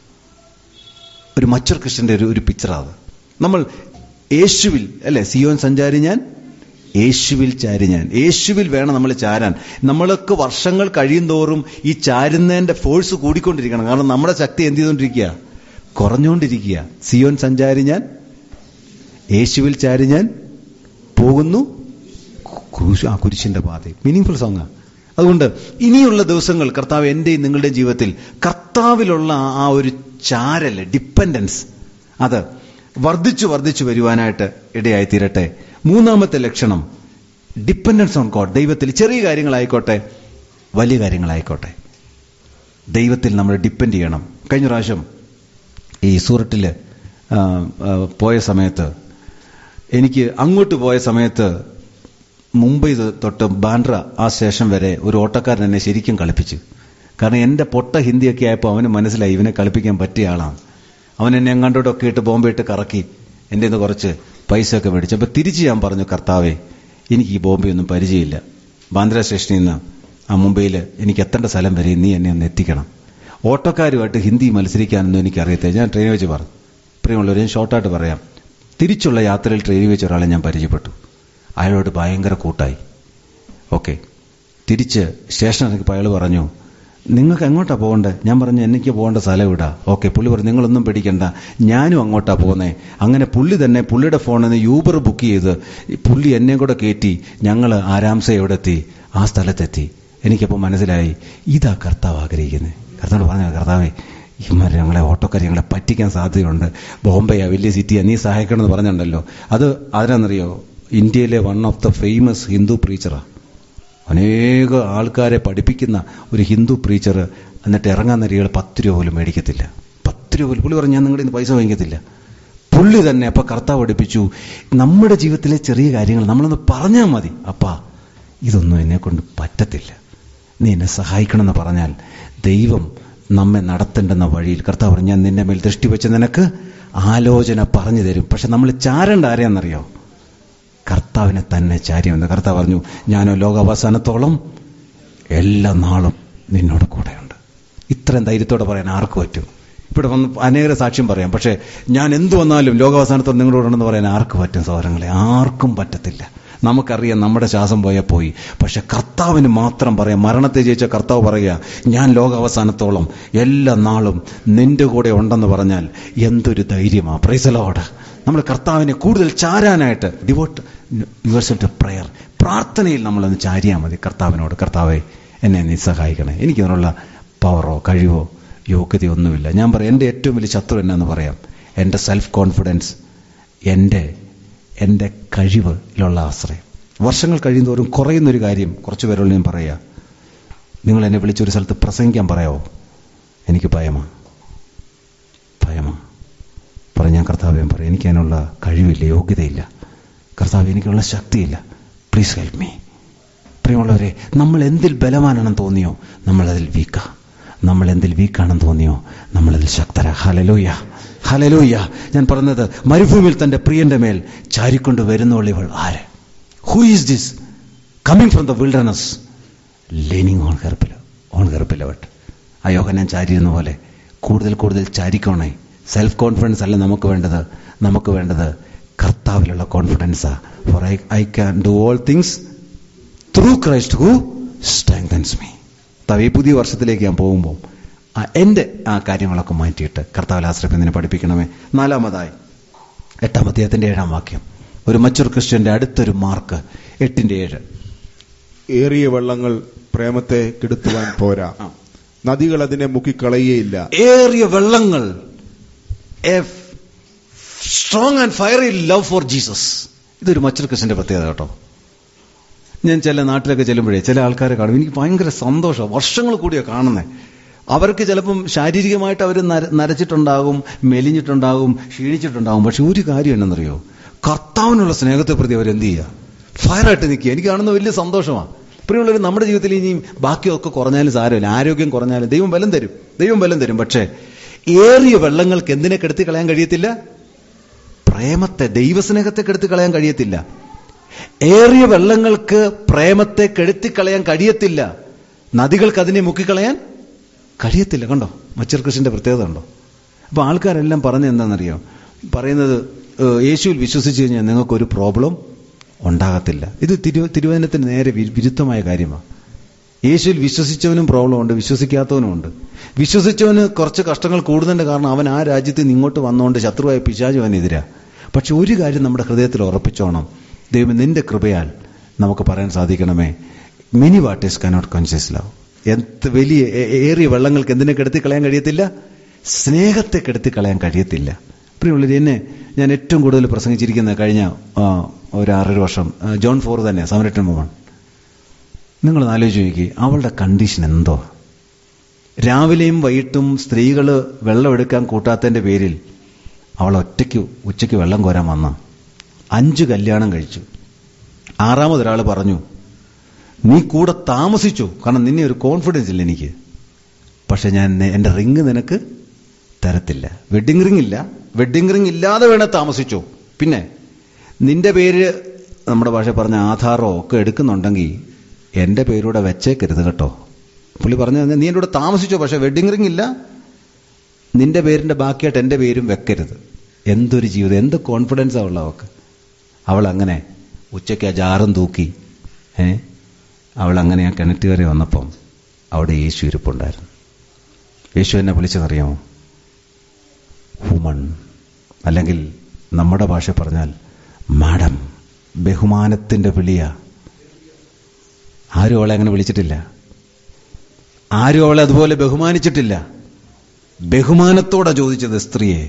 Speaker 1: ഒരു മച്ചർ കൃഷ്ണന്റെ ഒരു ഒരു പിക്ചറാണ് നമ്മൾ യേശുവിൽ അല്ലെ സിയോൻ സഞ്ചാരി ഞാൻ യേശുവിൽ ചാരി ഞാൻ യേശുവിൽ വേണം നമ്മൾ ചാരാൻ നമ്മൾക്ക് വർഷങ്ങൾ കഴിയും തോറും ഈ ചാരുന്നതിന്റെ ഫോഴ്സ് കൂടിക്കൊണ്ടിരിക്കണം കാരണം നമ്മുടെ ശക്തി എന്ത് ചെയ്തുകൊണ്ടിരിക്കുക കുറഞ്ഞുകൊണ്ടിരിക്കുക സിയോൻ സഞ്ചാരി ഞാൻ യേശുവിൽ ചാരി ഞാൻ പോകുന്നു ക്രൂശ് ആ കുരിശിന്റെ പാത മീനിങ് സോങ്ങാ അതുകൊണ്ട് ഇനിയുള്ള ദിവസങ്ങൾ കർത്താവ് എന്റെയും നിങ്ങളുടെയും ജീവിതത്തിൽ കർത്താവിലുള്ള ആ ഒരു ചാരല് ഡിപ്പെൻഡൻസ് അത് വർദ്ധിച്ചു വർദ്ധിച്ചു വരുവാനായിട്ട് ഇടയായി തീരട്ടെ മൂന്നാമത്തെ ലക്ഷണം ഡിപ്പെൻഡൻസ് ഓൺ ഗോഡ് ദൈവത്തിൽ ചെറിയ കാര്യങ്ങളായിക്കോട്ടെ വലിയ കാര്യങ്ങളായിക്കോട്ടെ ദൈവത്തിൽ നമ്മൾ ഡിപ്പെൻഡ് ചെയ്യണം കഴിഞ്ഞ പ്രാവശ്യം ഈ സൂററ്റിൽ പോയ സമയത്ത് എനിക്ക് അങ്ങോട്ട് പോയ സമയത്ത് മുംബൈ തൊട്ട് ബാൻഡ്ര ആ സ്റ്റേഷൻ വരെ ഒരു ഓട്ടക്കാരൻ എന്നെ ശരിക്കും കളിപ്പിച്ചു കാരണം എന്റെ പൊട്ട ഹിന്ദിയൊക്കെ ആയപ്പോൾ അവന് മനസ്സിലായി ഇവനെ കളിപ്പിക്കാൻ പറ്റിയ ആളാണ് അവൻ എന്നെ എങ്ങാണ്ടോടൊക്കെ ഇട്ട് ബോംബെ ഇട്ട് കറക്കി എൻ്റെ നിന്ന് കുറച്ച് പൈസയൊക്കെ മേടിച്ചു അപ്പൊ തിരിച്ച് ഞാൻ പറഞ്ഞു കർത്താവേ എനിക്ക് ഈ ബോംബെ ഒന്നും പരിചയമില്ല ബാന്ദ്ര സ്റ്റേഷനിൽ നിന്ന് ആ മുംബൈയിൽ എനിക്ക് എത്തേണ്ട സ്ഥലം വരെ നീ എന്നെ ഒന്ന് എത്തിക്കണം ഓട്ടോക്കാരുമായിട്ട് ഹിന്ദി മത്സരിക്കാനൊന്നും എനിക്കറിയത്തില്ല ഞാൻ ട്രെയിനിൽ വെച്ച് പറഞ്ഞു പ്രിയമുള്ളവർ ഞാൻ ഷോർട്ടായിട്ട് പറയാം തിരിച്ചുള്ള യാത്രയിൽ ട്രെയിനിൽ വെച്ച ഒരാളെ ഞാൻ പരിചയപ്പെട്ടു അയാളോട് ഭയങ്കര കൂട്ടായി ഓക്കെ തിരിച്ച് സ്റ്റേഷൻ ഇറങ്ങിയപ്പോൾ അയാൾ പറഞ്ഞു നിങ്ങൾക്ക് എങ്ങോട്ടാ പോകണ്ടേ ഞാൻ പറഞ്ഞു എനിക്ക് പോകേണ്ട സ്ഥലം ഇവിടാ ഓക്കെ പുള്ളി പറഞ്ഞു നിങ്ങളൊന്നും പേടിക്കണ്ട ഞാനും അങ്ങോട്ടാ പോകുന്നേ അങ്ങനെ പുള്ളി തന്നെ പുള്ളിയുടെ ഫോണിൽ നിന്ന് യൂബർ ബുക്ക് ചെയ്ത് ഈ പുള്ളി എന്നെയും കൂടെ കയറ്റി ഞങ്ങൾ ആരാംസെ എവിടെ എത്തി ആ സ്ഥലത്തെത്തി എനിക്കപ്പോൾ മനസ്സിലായി ഇതാ കർത്താവ് ആഗ്രഹിക്കുന്നത് കർത്താവ് പറഞ്ഞു കർത്താവേ ഇമാർ ഞങ്ങളെ ഓട്ടോക്കാർ ഞങ്ങളെ പറ്റിക്കാൻ സാധ്യതയുണ്ട് ബോംബെയാ വലിയ സിറ്റിയാ നീ സഹായിക്കണമെന്ന് പറഞ്ഞിട്ടുണ്ടല്ലോ അത് അതിനാണെന്നറിയോ ഇന്ത്യയിലെ one of the famous Hindu പ്രീച്ചറാ അനേക ആൾക്കാരെ പഠിപ്പിക്കുന്ന ഒരു ഹിന്ദു പ്രീച്ചർ എന്നിട്ട് ഇറങ്ങാൻ നേരം പത്ത് രൂപ പോലും മേടിക്കത്തില്ല പത്ത് രൂപ പോലും പുള്ളി പറഞ്ഞു ഞാൻ നിങ്ങളുടെ ഇന്ന് പൈസ വാങ്ങിക്കത്തില്ല പുള്ളി തന്നെ അപ്പൊ കർത്താവ് പഠിപ്പിച്ചു നമ്മുടെ ജീവിതത്തിലെ ചെറിയ കാര്യങ്ങൾ നമ്മളൊന്ന് പറഞ്ഞാൽ മതി അപ്പാ ഇതൊന്നും എന്നെ കൊണ്ട് പറ്റത്തില്ല നീ എന്നെ സഹായിക്കണമെന്ന് പറഞ്ഞാൽ ദൈവം നമ്മെ നടത്തേണ്ടെന്ന വഴിയിൽ കർത്താവ് പറഞ്ഞു ഞാൻ നിന്റെ മേൽ ദൃഷ്ടി വെച്ച് നിനക്ക് ആലോചന പറഞ്ഞു തരും പക്ഷെ നമ്മൾ ചാരേണ്ട ആരെയാണെന്നറിയോ കർത്താവിനെ തന്നെ ചാരിയെന്ന് കർത്താവ് പറഞ്ഞു ഞാനോ ലോകാവസാനത്തോളം എല്ലാ നാളും നിന്നോട് കൂടെയുണ്ട് ഇത്രയും ധൈര്യത്തോടെ പറയാൻ ആർക്ക് പറ്റും ഇവിടെ വന്ന് അനേക സാക്ഷ്യം പറയാം പക്ഷേ ഞാൻ എന്തു വന്നാലും ലോകാവസാനത്തോടെ നിങ്ങളോടുണ്ടെന്ന് പറയാൻ ആർക്ക് പറ്റും സഹോദരങ്ങളെ ആർക്കും പറ്റത്തില്ല നമുക്കറിയാം നമ്മുടെ ശ്വാസം പോയാൽ പോയി പക്ഷെ കർത്താവിന് മാത്രം പറയാം മരണത്തെ ജയിച്ച കർത്താവ് പറയുക ഞാൻ ലോകാവസാനത്തോളം എല്ലാ നാളും നിന്റെ കൂടെ ഉണ്ടെന്ന് പറഞ്ഞാൽ എന്തൊരു ധൈര്യമാ പ്രൈസലോട് നമ്മൾ കർത്താവിനെ കൂടുതൽ ചാരാനായിട്ട് ഡിവോട്ട് യുവർസൽ ടു പ്രയർ പ്രാർത്ഥനയിൽ നമ്മളൊന്ന് ചാരിയാൽ മതി കർത്താവിനോട് കർത്താവെ എന്നെ നീ സഹായിക്കണേ എനിക്കതിനുള്ള പവറോ കഴിവോ യോഗ്യതയോ ഒന്നുമില്ല ഞാൻ പറയാം എൻ്റെ ഏറ്റവും വലിയ ശത്രു എന്നാന്ന് പറയാം എൻ്റെ സെൽഫ് കോൺഫിഡൻസ് എൻ്റെ എൻ്റെ കഴിവിലുള്ള ആശ്രയം വർഷങ്ങൾ കഴിയുന്തോറും കുറയുന്നൊരു കാര്യം കുറച്ച് പേരോട് ഞാൻ പറയാ നിങ്ങൾ എന്നെ വിളിച്ചൊരു സ്ഥലത്ത് പ്രസംഗിക്കാൻ പറയാവോ എനിക്ക് ഭയമാ ഭയമാ പറ ഞാൻ കർത്താവ്യം പറയാം എനിക്ക് അതിനുള്ള കഴിവില്ല യോഗ്യതയില്ല കർത്താവ് എനിക്കുള്ള ശക്തിയില്ല പ്ലീസ് ഹെൽപ്പ് മീ പ്രിയമുള്ളവരെ നമ്മൾ എന്തിൽ ബലവാനാണെന്ന് തോന്നിയോ നമ്മളതിൽ വീക്കാ നമ്മൾ എന്തിൽ വീക്കാണെന്ന് തോന്നിയോ നമ്മളതിൽ ശക്തര ഹലലൂയ ഹലലൂയ ഞാൻ പറഞ്ഞത് മരുഭൂമിയിൽ തന്റെ പ്രിയന്റെ മേൽ ചാരിക്കൊണ്ട് വരുന്നവളിവൾ ആര് who is this coming from the wilderness leaning on ഹെർപ്പില ഓൺ ഹെർപ്പിലവട്ട് ആ യോഹനാൻ ചാരിയിരുന്ന പോലെ കൂടുതൽ കൂടുതൽ ചാരിക്കോണേ സെൽഫ് കോൺഫിഡൻസ് അല്ല നമുക്ക് വേണ്ടത് നമുക്ക് വേണ്ടത് കർത്താവിലുള്ള കോൺഫിഡൻസാ for I I can do all things through Christ who strengthens me ഈ പുതിയ വർഷത്തിലേക്ക് ഞാൻ പോകുമ്പോൾ ആ എൻ്റെ ആ കാര്യങ്ങളൊക്കെ മാറ്റിയിട്ട് കർത്താവിൽ ആശ്രയിക്കുന്നതിനെ പഠിപ്പിക്കണമേ നാലാമതായി എട്ടാം അധ്യായത്തിന്റെ ഏഴാം വാക്യം ഒരു മച്ചൂർ ക്രിസ്ത്യന്റെ അടുത്തൊരു മാർക്ക് എട്ടിന്റെ ഏഴ്
Speaker 2: ഏറിയ വെള്ളങ്ങൾ പ്രേമത്തെ കെടുത്തുവാൻ പോരാ നദികൾ അതിനെ മുക്കിക്കളയേയില്ല
Speaker 1: ഏറിയ വെള്ളങ്ങൾ strong and fiery love for Jesus ഇതൊരു മച്ചൂർ ക്രിസ്ത്യന്റെ പ്രത്യേകത കേട്ടോ ഞാൻ ചില നാട്ടിലൊക്കെ ചെല്ലുമ്പോഴേ ചില ആൾക്കാരെ കാണും എനിക്ക് ഭയങ്കര സന്തോഷം വർഷങ്ങൾ കൂടിയാണ് കാണുന്നത് അവർക്ക് ചിലപ്പം ശാരീരികമായിട്ട് അവർ നരച്ചിട്ടുണ്ടാകും മെലിഞ്ഞിട്ടുണ്ടാകും ക്ഷീണിച്ചിട്ടുണ്ടാകും പക്ഷെ ഒരു കാര്യം എന്നറിയോ കർത്താവിനുള്ള സ്നേഹത്തെ പ്രതി അവരെന്ത് ചെയ്യുക ഫയറായിട്ട് നിൽക്കുക എനിക്ക് കാണുന്ന വലിയ സന്തോഷമാണ് പ്രിയമുള്ളവർ നമ്മുടെ ജീവിതത്തിൽ ഇനിയും ബാക്കിയൊക്കെ കുറഞ്ഞാലും സാരമില്ല ആരോഗ്യം കുറഞ്ഞാലും ദൈവം ബലം തരും ദൈവം ബലം തരും പക്ഷേ ഏറിയ വെള്ളങ്ങൾക്ക് എന്തിനെ കെടുത്തി കളയാൻ കഴിയത്തില്ല പ്രേമത്തെ ദൈവസ്നേഹത്തെ കെടുത്തി കളയാൻ കഴിയത്തില്ല ഏറിയ വെള്ളങ്ങൾക്ക് പ്രേമത്തെ കെടുത്തിക്കളയാൻ കഴിയത്തില്ല നദികൾക്ക് അതിനെ മുക്കിക്കളയാൻ കഴിയത്തില്ല കണ്ടോ മച്ചർ കൃഷിന്റെ പ്രത്യേകത കണ്ടോ അപ്പൊ ആൾക്കാരെല്ലാം പറഞ്ഞ എന്താണെന്നറിയോ പറയുന്നത് യേശുവിൽ വിശ്വസിച്ച് കഴിഞ്ഞാൽ നിങ്ങൾക്കൊരു പ്രോബ്ലം ഉണ്ടാകത്തില്ല ഇത് തിരു തിരുവചനത്തിന് നേരെ വിരുദ്ധമായ കാര്യമാണ് യേശുവിൽ വിശ്വസിച്ചവനും പ്രോബ്ലം ഉണ്ട് വിശ്വസിക്കാത്തവനും ഉണ്ട് വിശ്വസിച്ചവന് കുറച്ച് കഷ്ടങ്ങൾ കൂടുന്നതിന്റെ കാരണം അവൻ ആ രാജ്യത്ത് നിന്ന് ഇങ്ങോട്ട് വന്നുകൊണ്ട് ശത്രുവായ പിശാചു അവനെതിരാ പക്ഷെ ഒരു കാര്യം നമ്മുടെ ഹൃദയത്തിൽ ഉറപ്പിച്ചോണം ദൈവം നിന്റെ കൃപയാൽ നമുക്ക് പറയാൻ സാധിക്കണമേ many waters cannot quench love എന്ത് വലിയ ഏറിയ വെള്ളങ്ങൾക്ക് എന്തിനെ കെടുത്തി കളയാൻ കഴിയത്തില്ല സ്നേഹത്തെ കെടുത്തി കളയാൻ കഴിയത്തില്ല പ്രിയമുള്ളവർ എന്നെ ഞാൻ ഏറ്റവും കൂടുതൽ പ്രസംഗിച്ചിരിക്കുന്ന കഴിഞ്ഞ ഒരു ആറര വർഷം ജോൺ ഫോർ തന്നെ സമരട്ടൻ മോഹൻ നിങ്ങൾ ആലോചിച്ച് നോക്കി അവളുടെ കണ്ടീഷൻ എന്തോ രാവിലെയും വൈകിട്ടും സ്ത്രീകൾ വെള്ളം എടുക്കാൻ കൂട്ടാത്തതിന്റെ പേരിൽ അവൾ ഒറ്റയ്ക്ക് ഉച്ചയ്ക്ക് വെള്ളം കോരാൻ വന്ന അഞ്ച് കല്യാണം കഴിച്ചു ആറാമതൊരാൾ പറഞ്ഞു നീ കൂടെ താമസിച്ചു കാരണം നിന്നെ ഒരു കോൺഫിഡൻസ് ഇല്ല എനിക്ക് പക്ഷെ ഞാൻ എന്റെ റിങ് നിനക്ക് തരത്തില്ല വെഡിങ് റിങ് ഇല്ല വെഡിങ് റിങ് ഇല്ലാതെ വേണേ താമസിച്ചു പിന്നെ നിന്റെ പേര് നമ്മുടെ ഭാഷ പറഞ്ഞ ആധാറോ ഒക്കെ എടുക്കുന്നുണ്ടെങ്കിൽ എന്റെ പേരൂടെ വെച്ചേക്കരുത് കേട്ടോ പുള്ളി പറഞ്ഞു നീ എൻ്റെ കൂടെ താമസിച്ചോ പക്ഷെ വെഡിങ് റിങ് ഇല്ല നിന്റെ പേരിന്റെ ബാക്കിയായിട്ട് എന്റെ പേരും വെക്കരുത് എന്തൊരു ജീവിതം എന്ത് കോൺഫിഡൻസാ ഉള്ള അവൾക്ക് അവൾ അങ്ങനെ ഉച്ചയ്ക്ക് ആ ജാറും തൂക്കി ഏ അവൾ അങ്ങനെ ആ കിണറ്റ് കയറി വന്നപ്പം അവിടെ യേശു ഇരിപ്പുണ്ടായിരുന്നു യേശു എന്നെ വിളിച്ചതറിയാമോ ഹുമൺ അല്ലെങ്കിൽ നമ്മുടെ ഭാഷ പറഞ്ഞാൽ മാഡം ബഹുമാനത്തിന്റെ വിളിയ ആരും അവളെ അങ്ങനെ വിളിച്ചിട്ടില്ല ആരും അവളെ അതുപോലെ ബഹുമാനിച്ചിട്ടില്ല ബഹുമാനത്തോടെ ചോദിച്ചത് സ്ത്രീയെ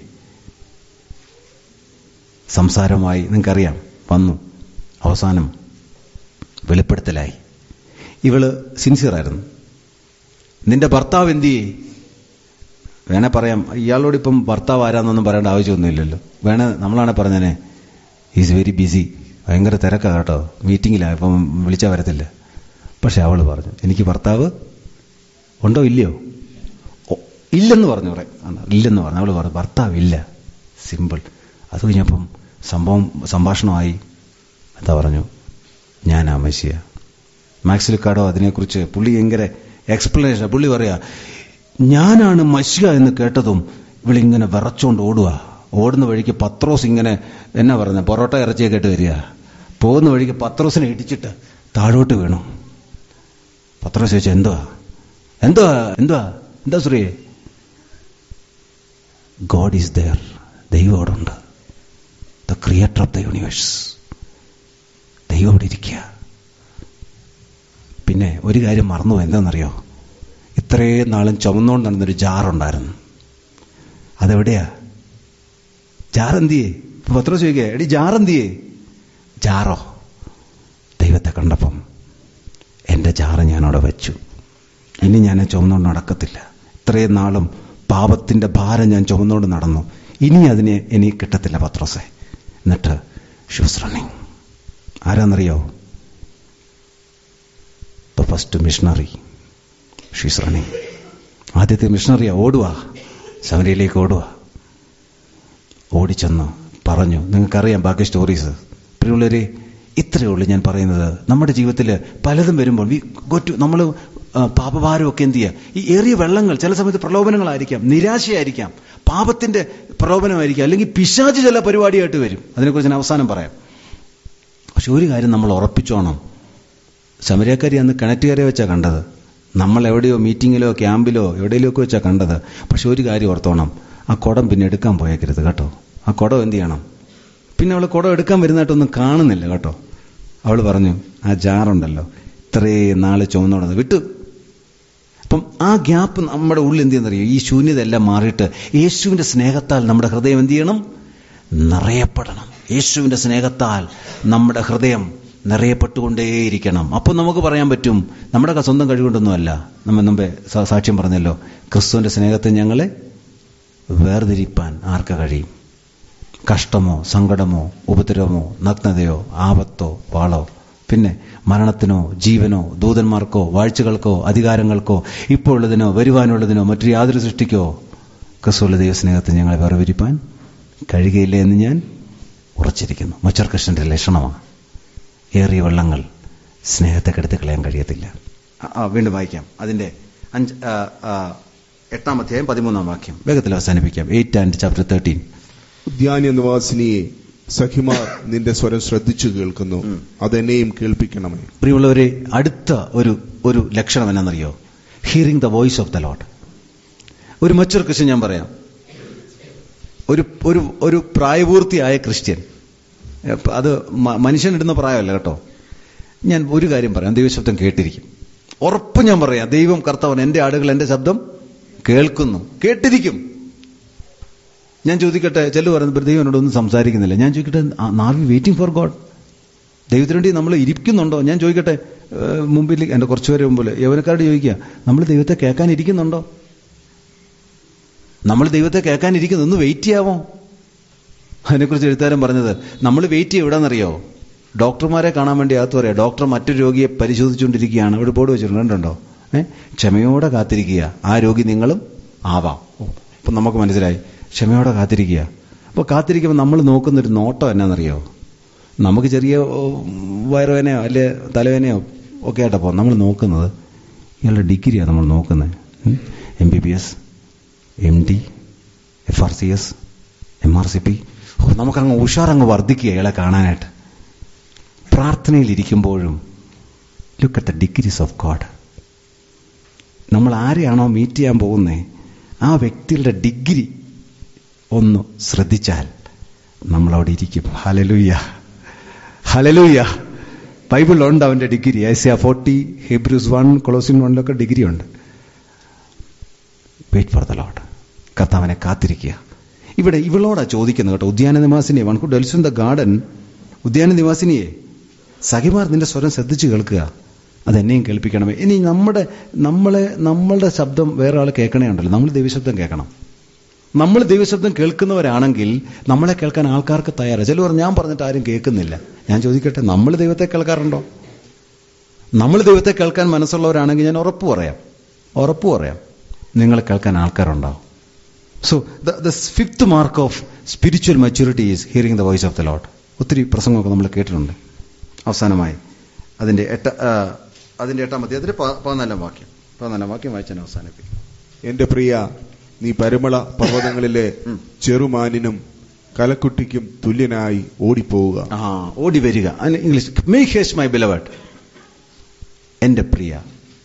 Speaker 1: സംസാരമായി നിങ്ങൾക്കറിയാം വന്നു അവസാനം വെളിപ്പെടുത്തലായി ഇവള് സിൻസിയറായിരുന്നു നിന്റെ ഭർത്താവ് എന്ത് ചെയ്യേ വേണേ പറയാം ഇയാളോട് ഇപ്പം ഭർത്താവ് ആരാന്നൊന്നും പറയേണ്ട ആവശ്യമൊന്നുമില്ലല്ലോ വേണേ നമ്മളാണെ പറഞ്ഞനെ ഈസ് വെരി ബിസി ഭയങ്കര തിരക്കാ കേട്ടോ മീറ്റിങ്ങിലാണ് ഇപ്പം വിളിച്ചാൽ വരത്തില്ല പക്ഷെ അവൾ പറഞ്ഞു എനിക്ക് ഭർത്താവ് ഉണ്ടോ ഇല്ലയോ ഇല്ലെന്ന് പറഞ്ഞു കുറെ ഇല്ലെന്ന് പറഞ്ഞു അവൾ പറഞ്ഞു ഭർത്താവ് ഇല്ല സിമ്പിൾ അത് കഴിഞ്ഞപ്പം സംഭവം സംഭാഷണമായി എന്താ പറഞ്ഞു ഞാൻ ആ മസിയ മാക്സിലിക്കാടോ അതിനെക്കുറിച്ച് പുള്ളി ഭയങ്കര എക്സ്പ്ലനേഷൻ പുള്ളി പറയാ ഞാനാണ് മഷിക എന്ന് കേട്ടതും ഇവളിങ്ങനെ വിറച്ചോണ്ട് ഓടുക ഓടുന്ന വഴിക്ക് പത്രോസ് ഇങ്ങനെ എന്നാ പറയുന്നത് പൊറോട്ട ഇറച്ചിയെ കേട്ട് വരിക പോകുന്ന വഴിക്ക് പത്രോസിനെ ഇടിച്ചിട്ട് താഴോട്ട് വീണു പത്രോസ് ചോദിച്ചു എന്തുവാ എന്തുവാ എന്തുവാ എന്താ ശ്രീയെ ഗോഡ് ഈസ് ദർ ദൈവം അവിടെ ഉണ്ട് the creator of the universe ദൈവം അവിടെ ഇരിക്കുക പിന്നെ ഒരു കാര്യം മറന്നു എന്താണെന്നറിയോ ഇത്രയും നാളും ചുമന്നുകൊണ്ട് നടന്നൊരു ജാറുണ്ടായിരുന്നു അതെവിടെയാ ജാറെന്തിയേ ഇപ്പൊ പത്രം ചോദിക്കുക എടി ജാറെന്തിയേ ജാറോ ദൈവത്തെ കണ്ടപ്പം എൻ്റെ ജാറ് ഞാനവിടെ വെച്ചു ഇനി ഞാൻ ചുമന്നുകൊണ്ട് നടക്കത്തില്ല ഇത്രയും നാളും പാപത്തിന്റെ ഭാരം ഞാൻ ചുമന്നുകൊണ്ട് നടന്നു ഇനി അതിനെ എനിക്ക് കിട്ടത്തില്ല പത്രോസെ എന്നിട്ട് ഷൂസ് റണ്ണിങ് ആരാന്നറിയോ the first missionary she's running ആദ്യത്തെ മിഷണറിയാ ഓടുക ശബരിയിലേക്ക് ഓടുക ഓടിച്ചെന്ന് പറഞ്ഞു നിങ്ങൾക്കറിയാം ബാക്കി സ്റ്റോറീസ് പ്രിയുള്ളവരെ ഇത്രയേ ഉള്ളൂ ഞാൻ പറയുന്നത് നമ്മുടെ ജീവിതത്തിൽ പലതും വരുമ്പോൾ വി ഗോറ്റു നമ്മൾ പാപഭാരമൊക്കെ എന്ത് ചെയ്യുക ഈ ഏറിയ വെള്ളങ്ങൾ ചില സമയത്ത് പ്രലോഭനങ്ങളായിരിക്കാം നിരാശയായിരിക്കാം പാപത്തിന്റെ പ്രലോഭനമായിരിക്കാം അല്ലെങ്കിൽ പിശാച് ചില പരിപാടിയായിട്ട് വരും അതിനെക്കുറിച്ച് ഞാൻ അവസാനം പറയാം പക്ഷെ ഒരു കാര്യം നമ്മൾ ഉറപ്പിച്ചോണം ശമരിയക്കാരി അന്ന് കിണറ്റുകാരെ വെച്ചാ കണ്ടത് നമ്മൾ എവിടെയോ മീറ്റിങ്ങിലോ ക്യാമ്പിലോ എവിടെയെങ്കിലുമൊക്കെ വെച്ചാ കണ്ടത് പക്ഷെ ഒരു കാര്യം ഓർത്തോണം ആ കുടം പിന്നെ എടുക്കാൻ പോയേക്കരുത് കേട്ടോ ആ കുടം എന്ത് ചെയ്യണം പിന്നെ അവൾ കുടം എടുക്കാൻ വരുന്നതായിട്ടൊന്നും കാണുന്നില്ല കേട്ടോ അവൾ പറഞ്ഞു ആ ജാറുണ്ടല്ലോ ഇത്രയും നാളെ ചുമന്നുള്ളത് വിട്ടു അപ്പം ആ ഗ്യാപ്പ് നമ്മുടെ ഉള്ളിൽ എന്ത് ചെയ്യുന്നറിയോ ഈ ശൂന്യത എല്ലാം മാറിയിട്ട് യേശുവിന്റെ സ്നേഹത്താൽ നമ്മുടെ ഹൃദയം എന്ത് ചെയ്യണം നിറയപ്പെടണം യേശുവിന്റെ സ്നേഹത്താൽ നമ്മുടെ ഹൃദയം നിറയപ്പെട്ടുകൊണ്ടേയിരിക്കണം അപ്പം നമുക്ക് പറയാൻ പറ്റും നമ്മുടെ സ്വന്തം കഴിവുകൊണ്ടൊന്നുമല്ല നമ്മൾ മുമ്പേ സാ- സാക്ഷ്യം പറഞ്ഞല്ലോ ക്രിസ്തുവിന്റെ സ്നേഹത്തെ ഞങ്ങളെ വേർതിരിപ്പാൻ ആർക്ക് കഴിയും കഷ്ടമോ സങ്കടമോ ഉപദ്രവമോ നഗ്നതയോ ആപത്തോ വാളോ പിന്നെ മരണത്തിനോ ജീവനോ ദൂതന്മാർക്കോ വാഴ്ചകൾക്കോ അധികാരങ്ങൾക്കോ ഇപ്പോൾ ഉള്ളതിനോ വരുവാനുള്ളതിനോ മറ്റു യാതൊരു സൃഷ്ടിക്കോ ക്രിസ്തുള്ള ദൈവസ്നേഹത്തെ ഞങ്ങളെ വേർതിരിപ്പാൻ കഴിയുകയില്ല എന്ന് ഞാൻ ഉറച്ചിരിക്കുന്നു മച്ചർ കൃഷ്ണന്റെ ലക്ഷണമാണ് ഏറിയ വെള്ളങ്ങൾ സ്നേഹത്തെ കെടുത്ത് കളയാൻ കഴിയത്തില്ല ആ, ആ, വീണ്ടും വായിക്കാം അതിന്റെ അഞ്ച് ആ, ആ, എട്ടാം അധ്യായം പതിമൂന്നാം വാക്യം വേഗത്തിൽ അവസാനിപ്പിക്കാം എയ്റ്റ് ആൻഡ് ചാപ്റ്റർ തേർട്ടീൻ
Speaker 2: ഉദ്യാന നിവാസിനിയെ സഖിമാർ നിന്റെ സ്വരം ശ്രദ്ധിച്ചു കേൾക്കുന്നു അതെന്നെയും കേൾപ്പിക്കണമേ
Speaker 1: പ്രിയമുള്ളവരെ അടുത്ത ഒരു ഒരു ലക്ഷണം എന്നാണെന്നറിയോ hearing the voice of the Lord ഒരു മറ്റൊരു ക്രിസ്ത്യൻ ഞാൻ പറയാം ഒരു ഒരു ഒരു പ്രായപൂർത്തിയായ ക്രിസ്ത്യൻ എപ്പ- അത് മ- മനുഷ്യനിടുന്ന പ്രായമല്ല കേട്ടോ ഞാൻ ഒരു കാര്യം പറയാം ദൈവശബ്ദം കേട്ടിരിക്കും ഉറപ്പ് ഞാൻ പറയാം ദൈവം കർത്താവൻ എന്റെ ആടുകൾ എന്റെ ശബ്ദം കേൾക്കുന്നു കേട്ടിരിക്കും ഞാൻ ചോദിക്കട്ടെ ചെല്ലു പറയുന്നത് ദൈവം എന്നോടൊന്നും സംസാരിക്കുന്നില്ല ഞാൻ ചോദിക്കട്ടെ are we waiting for God ദൈവത്തിന് വേണ്ടി നമ്മൾ ഇരിക്കുന്നുണ്ടോ ഞാൻ ചോദിക്കട്ടെ ഏഹ് മുമ്പിൽ എന്റെ കുറച്ചു പേര് മുമ്പിൽ യൗവനക്കാരോട് ചോദിക്കുക നമ്മൾ ദൈവത്തെ കേൾക്കാൻ ഇരിക്കുന്നുണ്ടോ നമ്മൾ ദൈവത്തെ കേൾക്കാൻ ഇരിക്കുന്നു ഒന്ന് വെയിറ്റ് ചെയ്യാമോ അതിനെക്കുറിച്ച് എഴുത്താരൻ പറഞ്ഞത് നമ്മൾ വെയിറ്റ് ചെയ്യുക എവിടെന്നറിയോ ഡോക്ടർമാരെ കാണാൻ വേണ്ടി അകത്ത് പറയാം ഡോക്ടർ മറ്റൊരു രോഗിയെ പരിശോധിച്ചുകൊണ്ടിരിക്കുകയാണ് അവിടെ ബോർഡ് വെച്ചിട്ടുണ്ട് കണ്ടോ ഏഹ് ക്ഷമയോടെ കാത്തിരിക്കുക ആ രോഗി നിങ്ങളും ആവാം ഓ, അപ്പം നമുക്ക് മനസ്സിലായി ക്ഷമയോടെ കാത്തിരിക്കുക അപ്പോൾ കാത്തിരിക്കുമ്പോൾ നമ്മൾ നോക്കുന്നൊരു നോട്ടം എന്നാണെന്നറിയോ നമുക്ക് ചെറിയ ഓ, വയറുവേനയോ അല്ലെ തലവേനയോ ഒക്കെ ആയിട്ടപ്പോൾ നമ്മൾ നോക്കുന്നത് ഇയാളുടെ ഡിഗ്രിയാണ് നമ്മൾ നോക്കുന്നത് M B B S M D F R C S M R C P നമുക്കങ്ങ് ഉഷാറങ്ങ് വർദ്ധിക്കുക ഇയാളെ കാണാനായിട്ട് പ്രാർത്ഥനയിലിരിക്കുമ്പോഴും look at the degrees of God നമ്മൾ ആരെയാണോ മീറ്റ് ചെയ്യാൻ പോകുന്നേ ആ വ്യക്തിയുടെ ഡിഗ്രി ഒന്ന് ശ്രദ്ധിച്ചാൽ നമ്മൾ അവിടെ ഇരിക്കും ഹലലൂയ ഹലലൂയ ബൈബിളിലുണ്ട് അവന്റെ degree Isaiah forty Hebrews one Colossians വണ്ണിലൊക്കെ ഡിഗ്രി ഉണ്ട് വെയിറ്റ് ഫോർ ദ ലോഡ് കർത്താവിനെ കാത്തിരിക്കുക ഇവിടെ ഇവളോടാ ചോദിക്കുന്നത് കേട്ടോ ഉദ്യാന നിവാസിനിയെ one could dwells in the garden ഉദ്യാന നിവാസിനിയെ സഖിമാർ നിന്റെ സ്വരം ശ്രദ്ധിച്ചു കേൾക്കുക അതെന്നെയും കേൾപ്പിക്കണമേ ഇനി നമ്മുടെ നമ്മളെ നമ്മളുടെ ശബ്ദം വേറെ ആൾ കേൾക്കണേ ഉണ്ടല്ലോ നമ്മൾ ദൈവശബ്ദം കേൾക്കണം നമ്മൾ ദൈവശബ്ദം കേൾക്കുന്നവരാണെങ്കിൽ നമ്മളെ കേൾക്കാൻ ആൾക്കാർക്ക് തയ്യാറാണ് ചിലവർ ഞാൻ പറഞ്ഞിട്ട് ആരും കേൾക്കുന്നില്ല ഞാൻ ചോദിക്കട്ടെ നമ്മൾ ദൈവത്തെ കേൾക്കാറുണ്ടോ നമ്മൾ ദൈവത്തെ കേൾക്കാൻ മനസ്സുള്ളവരാണെങ്കിൽ ഞാൻ ഉറപ്പ് പറയാം ഉറപ്പ് പറയാം നിങ്ങളെ കേൾക്കാൻ ആൾക്കാരുണ്ടാവും so the fifth mark of spiritual maturity is hearing the voice of the Lord ഒത്തിരി പ്രസംഗമൊക്കെ നമ്മൾ കേട്ടിട്ടുണ്ട് അവസാനമായി അതിന്റെ എട്ട ആ, അതിന്റെ എട്ടാം അധ്യായത്തിൽ പ- പതിനാലാം വാക്യം പതിനാലാം വാക്യം വായിച്ചാൽ അവസാനിപ്പിക്കും
Speaker 2: എന്റെ പ്രിയ നീ പരിമള പർവ്വതങ്ങളിലെ
Speaker 1: ഉം.
Speaker 2: ചെറുമാനിനും കലക്കുട്ടിക്കും തുല്യനായി ഓടിപ്പോവുക
Speaker 1: ആ ഓടി വരിക അതിന് English make haste my beloved എന്റെ പ്രിയ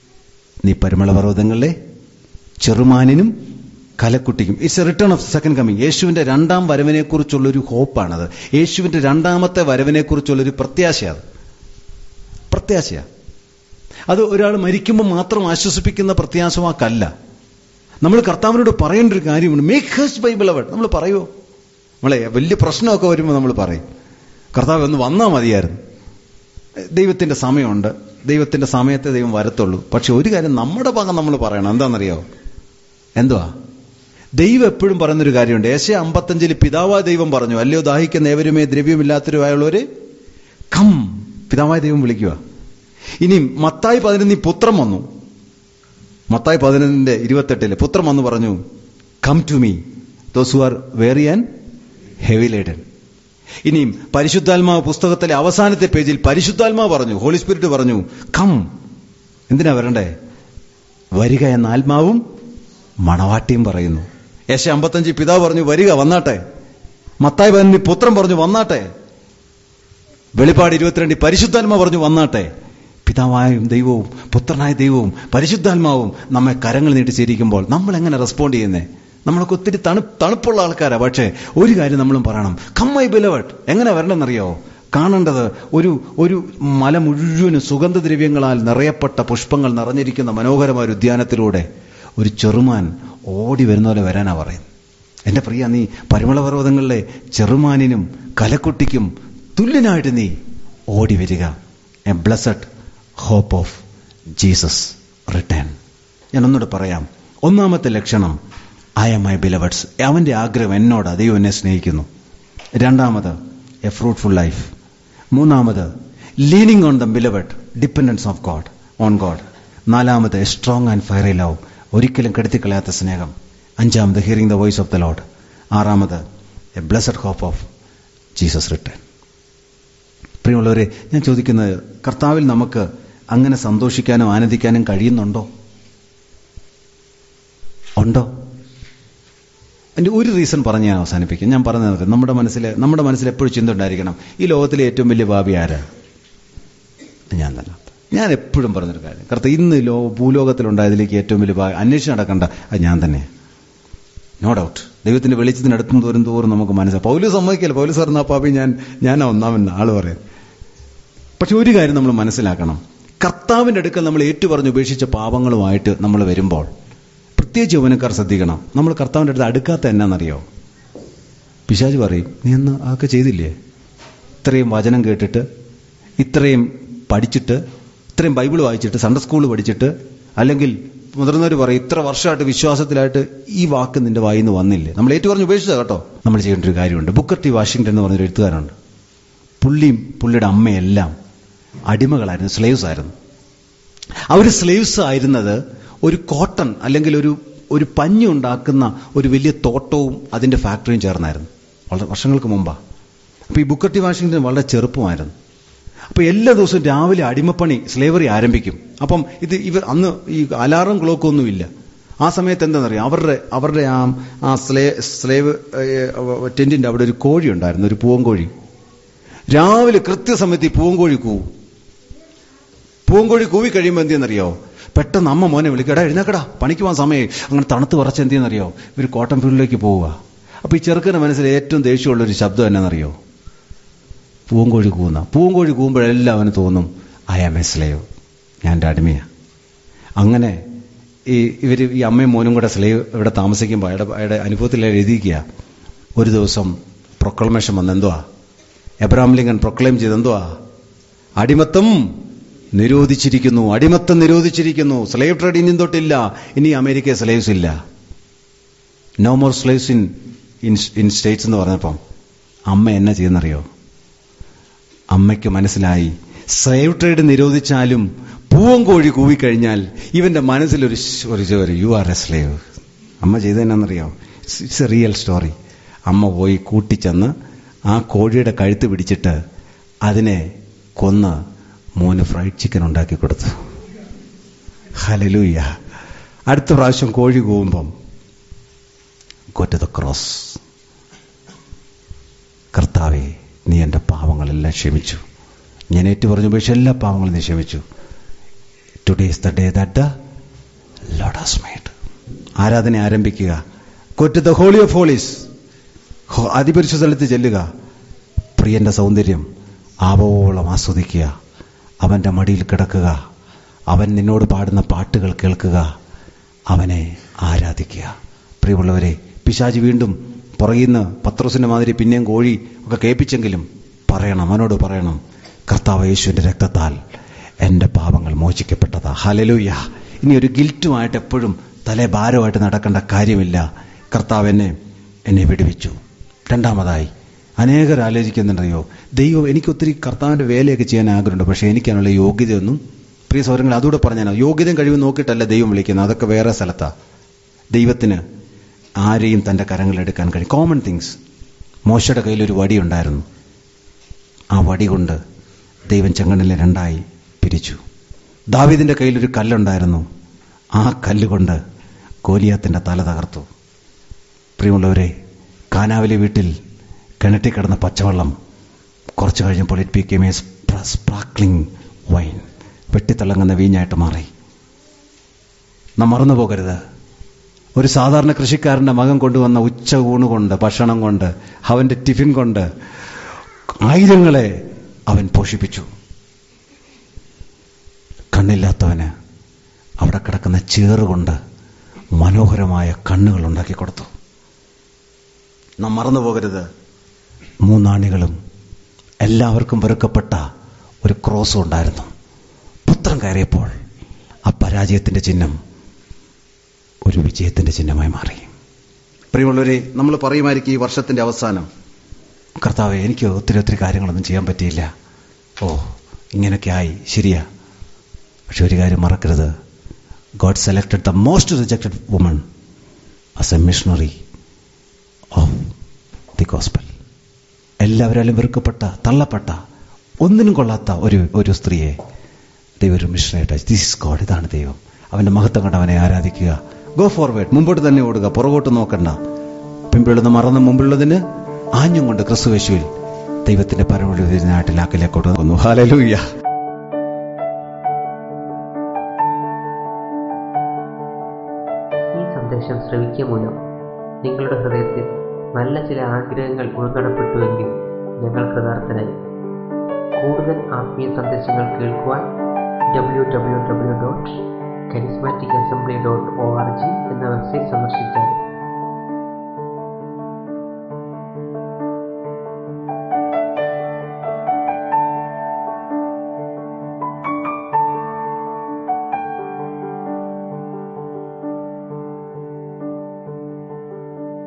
Speaker 1: നീ പരിമളപർവ്വതങ്ങളിലെ ചെറുമാനിനും കലക്കുട്ടിക്കും it's a return of second coming യേശുവിന്റെ രണ്ടാം വരവിനെ കുറിച്ചുള്ളൊരു ഹോപ്പാണത് യേശുവിന്റെ രണ്ടാമത്തെ വരവിനെ കുറിച്ചുള്ളൊരു പ്രത്യാശയാണ് പ്രത്യാശയാ അത് ഒരാൾ മരിക്കുമ്പോൾ മാത്രം ആശ്വസിപ്പിക്കുന്ന പ്രത്യാശവാക്കല്ല നമ്മൾ കർത്താവിനോട് പറയേണ്ട ഒരു കാര്യമുണ്ട് മേക്ക് ഹേസ് ബൈ ബിലവഡ് നമ്മൾ പറയുമോ നമ്മളെ വലിയ പ്രശ്നമൊക്കെ വരുമ്പോൾ നമ്മൾ പറയും കർത്താവ് ഒന്ന് വന്നാൽ മതിയായിരുന്നു ദൈവത്തിന്റെ സമയമുണ്ട് ദൈവത്തിന്റെ സമയത്തെ ദൈവം വരത്തുള്ളൂ പക്ഷെ ഒരു കാര്യം നമ്മുടെ ഭാഗം നമ്മൾ പറയണം എന്താണെന്നറിയോ എന്തുവാ ദൈവം എപ്പോഴും പറയുന്നൊരു കാര്യമുണ്ട് ഏശ അമ്പത്തഞ്ചിൽ പിതാവായ ദൈവം പറഞ്ഞു അല്ലയോ ദാഹിക്കുന്ന ഏവരുമേ ദ്രവ്യമില്ലാത്തവരുമായുള്ളവര് കം പിതാവായ ദൈവം വിളിക്കുക ഇനി മത്തായി പതിനൊന്നിൽ പുത്രം വന്നു മത്തായി പതിനൊന്നിന്റെ ഇരുപത്തെട്ടില് പുത്രം വന്നു പറഞ്ഞു come to me those who are weary and heavy laden ഇനിയും പരിശുദ്ധാത്മാവ് പുസ്തകത്തിലെ അവസാനത്തെ പേജിൽ പരിശുദ്ധാത്മാവ് പറഞ്ഞു ഹോളി സ്പിരിറ്റ് പറഞ്ഞു കം എന്തിനാ വരണ്ടേ വരിക എന്ന ആത്മാവും മണവാട്ടിയും പറയുന്നു യേശ അമ്പത്തഞ്ച് പിതാവ് പറഞ്ഞു വരിക വന്നാട്ടെ മത്തായി പതിനൊന്നിൽ പുത്രം പറഞ്ഞു വന്നാട്ടെ വെളിപ്പാട് ഇരുപത്തിരണ്ടിൽ പരിശുദ്ധാത്മാവ് പറഞ്ഞു വന്നാട്ടെ പിതാവായും ദൈവവും പുത്രനായ ദൈവവും പരിശുദ്ധാത്മാവും നമ്മെ കരങ്ങൾ നീട്ടി ചേരിക്കുമ്പോൾ നമ്മൾ എങ്ങനെ റെസ്പോണ്ട് ചെയ്യുന്നേ നമ്മളൊക്കെ ഒത്തിരി തണു തണുപ്പുള്ള ആൾക്കാരാ പക്ഷേ ഒരു കാര്യം നമ്മളും പറയണം കമ്മൈ ബിലവട്ട് എങ്ങനെ വരണമെന്നറിയോ കാണേണ്ടത് ഒരു ഒരു മല മുഴുവനും സുഗന്ധദ്രവ്യങ്ങളാൽ നിറയപ്പെട്ട പുഷ്പങ്ങൾ നിറഞ്ഞിരിക്കുന്ന മനോഹരമായ ഒരു ഉദ്യാനത്തിലൂടെ ഒരു ചെറുമാൻ ഓടി വരുന്ന പോലെ വരാനാ പറയുന്നത് എന്റെ പ്രിയ നീ പരിമളപർവ്വതങ്ങളിലെ ചെറുമാനിനും കലക്കുട്ടിക്കും തുല്യനായിട്ട് നീ ഓടി വരിക a blessed hope of Jesus return ഞാൻ ഒന്നുകൂടെ പറയാം ഒന്നാമത്തെ ലക്ഷണം ഐ എം മൈ ബിലവഡ്സ് അവന്റെ ആഗ്രഹം എന്നോട് ദൈവം എന്നെ സ്നേഹിക്കുന്നു രണ്ടാമത് എ ഫ്രൂട്ട്ഫുൾ ലൈഫ് മൂന്നാമത് leaning on the beloved dependence of God on God നാലാമത് a strong and fiery love ഒരിക്കലും കെടുത്തിക്കളയാത്ത സ്നേഹം അഞ്ചാമത് hearing the voice of the Lord ആറാമത് a blessed hope of Jesus return പ്രിയമുള്ളവരെ ഞാൻ ചോദിക്കുന്നത് കർത്താവിൽ നമുക്ക് അങ്ങനെ സന്തോഷിക്കാനും ആനന്ദിക്കാനും കഴിയുന്നുണ്ടോ ഉണ്ടോ എൻ്റെ ഒരു റീസൺ പറഞ്ഞ് ഞാൻ അവസാനിപ്പിക്കും ഞാൻ പറഞ്ഞത് നമ്മുടെ മനസ്സിൽ നമ്മുടെ മനസ്സിൽ എപ്പോഴും ചിന്ത ഉണ്ടായിരിക്കണം ഈ ലോകത്തിലെ ഏറ്റവും വലിയ ഭാവി ആരാ ഞാൻ തന്നെ ഞാൻ എപ്പോഴും പറഞ്ഞൊരു കാര്യം കർത്ത ഇന്ന് ലോ ഭൂലോകത്തിലുണ്ടായതിലേക്ക് ഏറ്റവും വലിയ ഭാവി അന്വേഷിച്ച് നടക്കണ്ട അത് ഞാൻ തന്നെ നോ ഡൗട്ട് ദൈവത്തിന്റെ വെളിച്ചത്തിനടുത്തും തോറും തോറും നമുക്ക് മനസ്സിലാവും പൗല് സമ്മതിക്കല്ല പൗല് സാറിന് ആ പാപ്പി ഞാൻ ഞാനാ ഒന്നാമെന്ന് ആള് പറയാം പക്ഷെ ഒരു കാര്യം നമ്മൾ മനസ്സിലാക്കണം കർത്താവിന്റെ അടുക്കൽ നമ്മൾ ഏറ്റുപറഞ്ഞ് ഉപേക്ഷിച്ച പാപങ്ങളുമായിട്ട് നമ്മൾ വരുമ്പോൾ പ്രത്യേകിച്ച് യൗവനക്കാർ ശ്രദ്ധിക്കണം നമ്മൾ കർത്താവിന്റെ അടുത്ത് അടുക്കാത്ത എന്നാന്നറിയോ പിശാജ് പറയും നീ എന്ന് അതൊക്കെ ചെയ്തില്ലേ ഇത്രയും വചനം കേട്ടിട്ട് ഇത്രയും പഠിച്ചിട്ട് ഇത്രയും ബൈബിൾ വായിച്ചിട്ട് സൺഡേ സ്കൂൾ പഠിച്ചിട്ട് അല്ലെങ്കിൽ മുതിർന്നവർ പറയും ഇത്ര വർഷമായിട്ട് വിശ്വാസത്തിലായിട്ട് ഈ വാക്ക് നിന്റെ വായിൽ നിന്ന് വന്നില്ലേ നമ്മൾ ഏറ്റു പറഞ്ഞ് ഉപേക്ഷിച്ചത് കേട്ടോ നമ്മൾ ചെയ്യേണ്ട ഒരു കാര്യമുണ്ട് ബുക്കർ ടി വാഷിംഗ്ടൺ എന്ന് പറഞ്ഞൊരു എഴുത്തുകാരുണ്ട് പുള്ളിയും പുള്ളിയുടെ അമ്മയെല്ലാം അടിമകളായിരുന്നു സ്ലേവ്സ് ആയിരുന്നു അവർ സ്ലേവ്സ് ആയിരുന്നത് ഒരു കോട്ടൺ അല്ലെങ്കിൽ ഒരു ഒരു പഞ്ഞി ഉണ്ടാക്കുന്ന ഒരു വലിയ തോട്ടവും അതിന്റെ ഫാക്ടറിയും ചേർന്നായിരുന്നു വളരെ വർഷങ്ങൾക്ക് മുമ്പാ അപ്പൊ ഈ ബുക്കർ ടി വാഷിംഗ്ടൺ വളരെ ചെറുപ്പമായിരുന്നു അപ്പൊ എല്ലാ ദിവസവും രാവിലെ അടിമപ്പണി സ്ലേവറി ആരംഭിക്കും അപ്പം ഇത് ഇവർ അന്ന് ഈ അലാറം ക്ലോക്ക് ഒന്നുമില്ല ആ സമയത്ത് എന്താണെന്നറിയാം അവരുടെ അവരുടെ ആ ആ സ്ലേ സ്ലേവ് ടെന്റിന്റെ അവിടെ ഒരു കോഴി ഉണ്ടായിരുന്നു ഒരു പൂവൻകോഴി രാവിലെ കൃത്യസമയത്ത് ഈ പൂവൻകോഴി കൂവും പൂവൻകോഴി കൂവി കഴിയുമ്പോൾ എന്തെന്നറിയോ പെട്ടെന്ന് അമ്മ മോനെ വിളിക്കടാ എഴുന്നേക്കടാ പണിക്ക് പോകാൻ സമയം അങ്ങനെ തണുത്ത് പറച്ച് എന്തെന്നറിയോ ഇവർ കോട്ടൺ ഫീൽഡിലേക്ക് പോവുക അപ്പൊ ഈ ചെറുക്കന്റെ മനസ്സിൽ ഏറ്റവും ദേഷ്യമുള്ള ഒരു ശബ്ദം എന്നാണെന്നറിയോ പൂവൻകോഴി കൂവുന്ന പൂവൻകോഴി കൂവുമ്പോഴെല്ലാം അവന് തോന്നും ഐ ആം എ സ്ലേവ് ഞാൻ എൻ്റെ അടിമയാ അങ്ങനെ ഈ ഇവർ ഈ അമ്മയും മോനും കൂടെ സ്ലേവ് ഇവിടെ താമസിക്കുമ്പോൾ അയാളുടെ അയാളുടെ അനുഭവത്തിൽ എഴുതിക്കുക ഒരു ദിവസം പ്രൊക്ലമേഷൻ വന്ന് എന്തുവാ എബ്രാം ലിങ്കൻ പ്രൊക്ലെയിം ചെയ്ത് എന്തുവാ അടിമത്തം നിരോധിച്ചിരിക്കുന്നു അടിമത്തം നിരോധിച്ചിരിക്കുന്നു സ്ലേവ് ട്രേഡ് ഇനിയും തൊട്ടില്ല ഇനി അമേരിക്ക സ്ലേവ്സ് ഇല്ല no more slaves in in States എന്ന് പറഞ്ഞപ്പം അമ്മ എന്നെ ചെയ്യുന്നറിയോ അമ്മയ്ക്ക് മനസ്സിലായി സ്ലേവ് ട്രേഡ് നിരോധിച്ചാലും പൂവൻ കോഴി കൂവിക്കഴിഞ്ഞാൽ ഇവന്റെ മനസ്സിലൊരു ഒരു യു ആർ എ സ്ലേവ് അമ്മ ചെയ്തതെന്നറിയോ ഇറ്റ്സ് എ റിയൽ സ്റ്റോറി അമ്മ പോയി കൂട്ടിച്ചെന്ന് ആ കോഴിയുടെ കഴുത്ത് പിടിച്ചിട്ട് അതിനെ കൊന്ന് മോന് ഫ്രൈഡ് ചിക്കൻ ഉണ്ടാക്കി കൊടുത്തു ഹലലൂയ അടുത്ത പ്രാവശ്യം കോഴി കൂവുമ്പം ഗോ ടു ദ ക്രോസ് കർത്താവെ നീ എൻ്റെ പാവങ്ങളെല്ലാം ക്ഷമിച്ചു ഞാൻ ഏറ്റു പറഞ്ഞു പക്ഷേ എല്ലാ പാവങ്ങളും നീ ക്ഷമിച്ചു today is the day that the lord has made ആരാധന ആരംഭിക്കുക കൊറ്റ് ദ ഹോളി ഓഫ് ഹോളീസ് അതിപരിശു സ്ഥലത്ത് ചെല്ലുക പ്രിയന്റെ സൗന്ദര്യം ആവോളം ആസ്വദിക്കുക അവന്റെ മടിയിൽ കിടക്കുക അവൻ നിന്നോട് പാടുന്ന പാട്ടുകൾ കേൾക്കുക അവനെ ആരാധിക്കുക പ്രിയമുള്ളവരെ പിശാജി വീണ്ടും പുറകിന്ന് പത്രോസിന്റെ മാതിരി പിന്നെയും കോഴി ഒക്കെ കേൾപ്പിച്ചെങ്കിലും പറയണം അവനോട് പറയണം കർത്താവ് യേശുവിന്റെ രക്തത്താൽ എൻ്റെ പാപങ്ങൾ മോചിക്കപ്പെട്ടതാ ഹലലൂയ ഇനി ഒരു ഗിൽറ്റുമായിട്ട് എപ്പോഴും തലേ ഭാരമായിട്ട് നടക്കേണ്ട കാര്യമില്ല കർത്താവ് എന്നെ എന്നെ വിടുവിച്ചു രണ്ടാമതായി അനേകർ ആലോചിക്കുന്നുണ്ടറിയോ ദൈവം എനിക്ക് ഒത്തിരി കർത്താവിൻ്റെ വേലയൊക്കെ ചെയ്യാൻ ആഗ്രഹമുണ്ട് പക്ഷേ എനിക്കതിനുള്ള യോഗ്യതയൊന്നും പ്രിയ സൗരങ്ങൾ അതുകൂടെ പറഞ്ഞാൽ യോഗ്യതയും കഴിവും നോക്കിയിട്ടല്ല ദൈവം വിളിക്കുന്നത് അതൊക്കെ വേറെ സ്ഥലത്താ ദൈവത്തിന് ആരെയും തൻ്റെ കരങ്ങളെടുക്കാൻ കഴിയും കോമൺ തിങ്സ് മോശയുടെ കയ്യിൽ ഒരു വടി ഉണ്ടായിരുന്നു ആ വടി കൊണ്ട് ദൈവം ചെങ്കണ്ണിലെ രണ്ടായി പിരിച്ചു ദാവീദിന്റെ കയ്യിൽ ഒരു കല്ലുണ്ടായിരുന്നു ആ കല്ലുകൊണ്ട് കോലിയാത്തിന്റെ തല തകർത്തു പ്രിയമുള്ളവരെ കാനാവിലെ വീട്ടിൽ കിണറ്റി കിടന്ന പച്ചവെള്ളം കുറച്ച് കഴിഞ്ഞപ്പോൾ it became a sparkling wine വെട്ടിത്തിളങ്ങുന്ന വീഞ്ഞായിട്ട് മാറി നാം മറന്നു പോകരുത് ഒരു സാധാരണ കൃഷിക്കാരന്റെ മകൻ കൊണ്ടുവന്ന ഉച്ച ഊണുകൊണ്ട് ഭക്ഷണം കൊണ്ട് അവന്റെ ടിഫിൻ കൊണ്ട് ആയിരങ്ങളെ അവൻ പോഷിപ്പിച്ചു കണ്ണില്ലാത്തവന് അവിടെ കിടക്കുന്ന ചേറുകൊണ്ട് മനോഹരമായ കണ്ണുകൾ ഉണ്ടാക്കി കൊടുത്തു നാം മറന്നു പോകരുത് മൂന്നാണികളും എല്ലാവർക്കും വെറുക്കപ്പെട്ട ഒരു ക്രോസും ഉണ്ടായിരുന്നു പുത്രം കയറിയപ്പോൾ ആ പരാജയത്തിന്റെ ചിഹ്നം ഒരു വിജയത്തിന്റെ ചിഹ്നമായി മാറി പ്രിയമുള്ളവരെ നമ്മൾ പറയുമായിരിക്കും ഈ വർഷത്തിന്റെ അവസാനം കർത്താവെ എനിക്ക് ഒത്തിരി ഒത്തിരി കാര്യങ്ങളൊന്നും ചെയ്യാൻ പറ്റിയില്ല ഓ ഇങ്ങനെയൊക്കെ ആയി ശരിയാ പക്ഷെ ഒരു കാര്യം മറക്കരുത് God selected the most rejected woman as a missionary of the gospel എല്ലാവരാലും വെറുക്കപ്പെട്ട തള്ളപ്പെട്ട ഒന്നിനും കൊള്ളാത്ത ഒരു ഒരു സ്ത്രീയെ ദൈവം ഒരു മിഷണറായിട്ട് ദിസ് ഇസ് ഗോഡ് ഇതാണ് ദൈവം അവന്റെ മഹത്വം കണ്ട് അവനെ ആരാധിക്കുക ഗോ ഫോർവേഡ് മുമ്പോട്ട് തന്നെ ഓടുക പുറകോട്ട് നോക്കണ്ട പിമ്പിളുന്ന മറന്ന് മുമ്പിലുള്ളതിന് ആഞ്ഞും കൊണ്ട് ക്രിസ്തുവേശുവിൽ ദൈവത്തിന്റെ പരമൊഴി നാട്ടിലാക്കിലേക്കോട്ട് വന്നു ഹാലലൂയ്യ
Speaker 3: ഈ സന്ദേശം ശ്രവിക്കുക മൂലം നിങ്ങളുടെ ഹൃദയത്തിൽ നല്ല ചില ആഗ്രഹങ്ങൾ ഉൾക്കടപ്പെട്ടുവെങ്കിൽ ഞങ്ങൾ കൃതാർത്ഥനായി കൂടുതൽ ആത്മീയ സന്ദേശങ്ങൾ കേൾക്കുവാൻ W W W dot charismatic assembly dot O R G എന്ന വെബ്സൈറ്റ് സന്ദർശിച്ചാൽ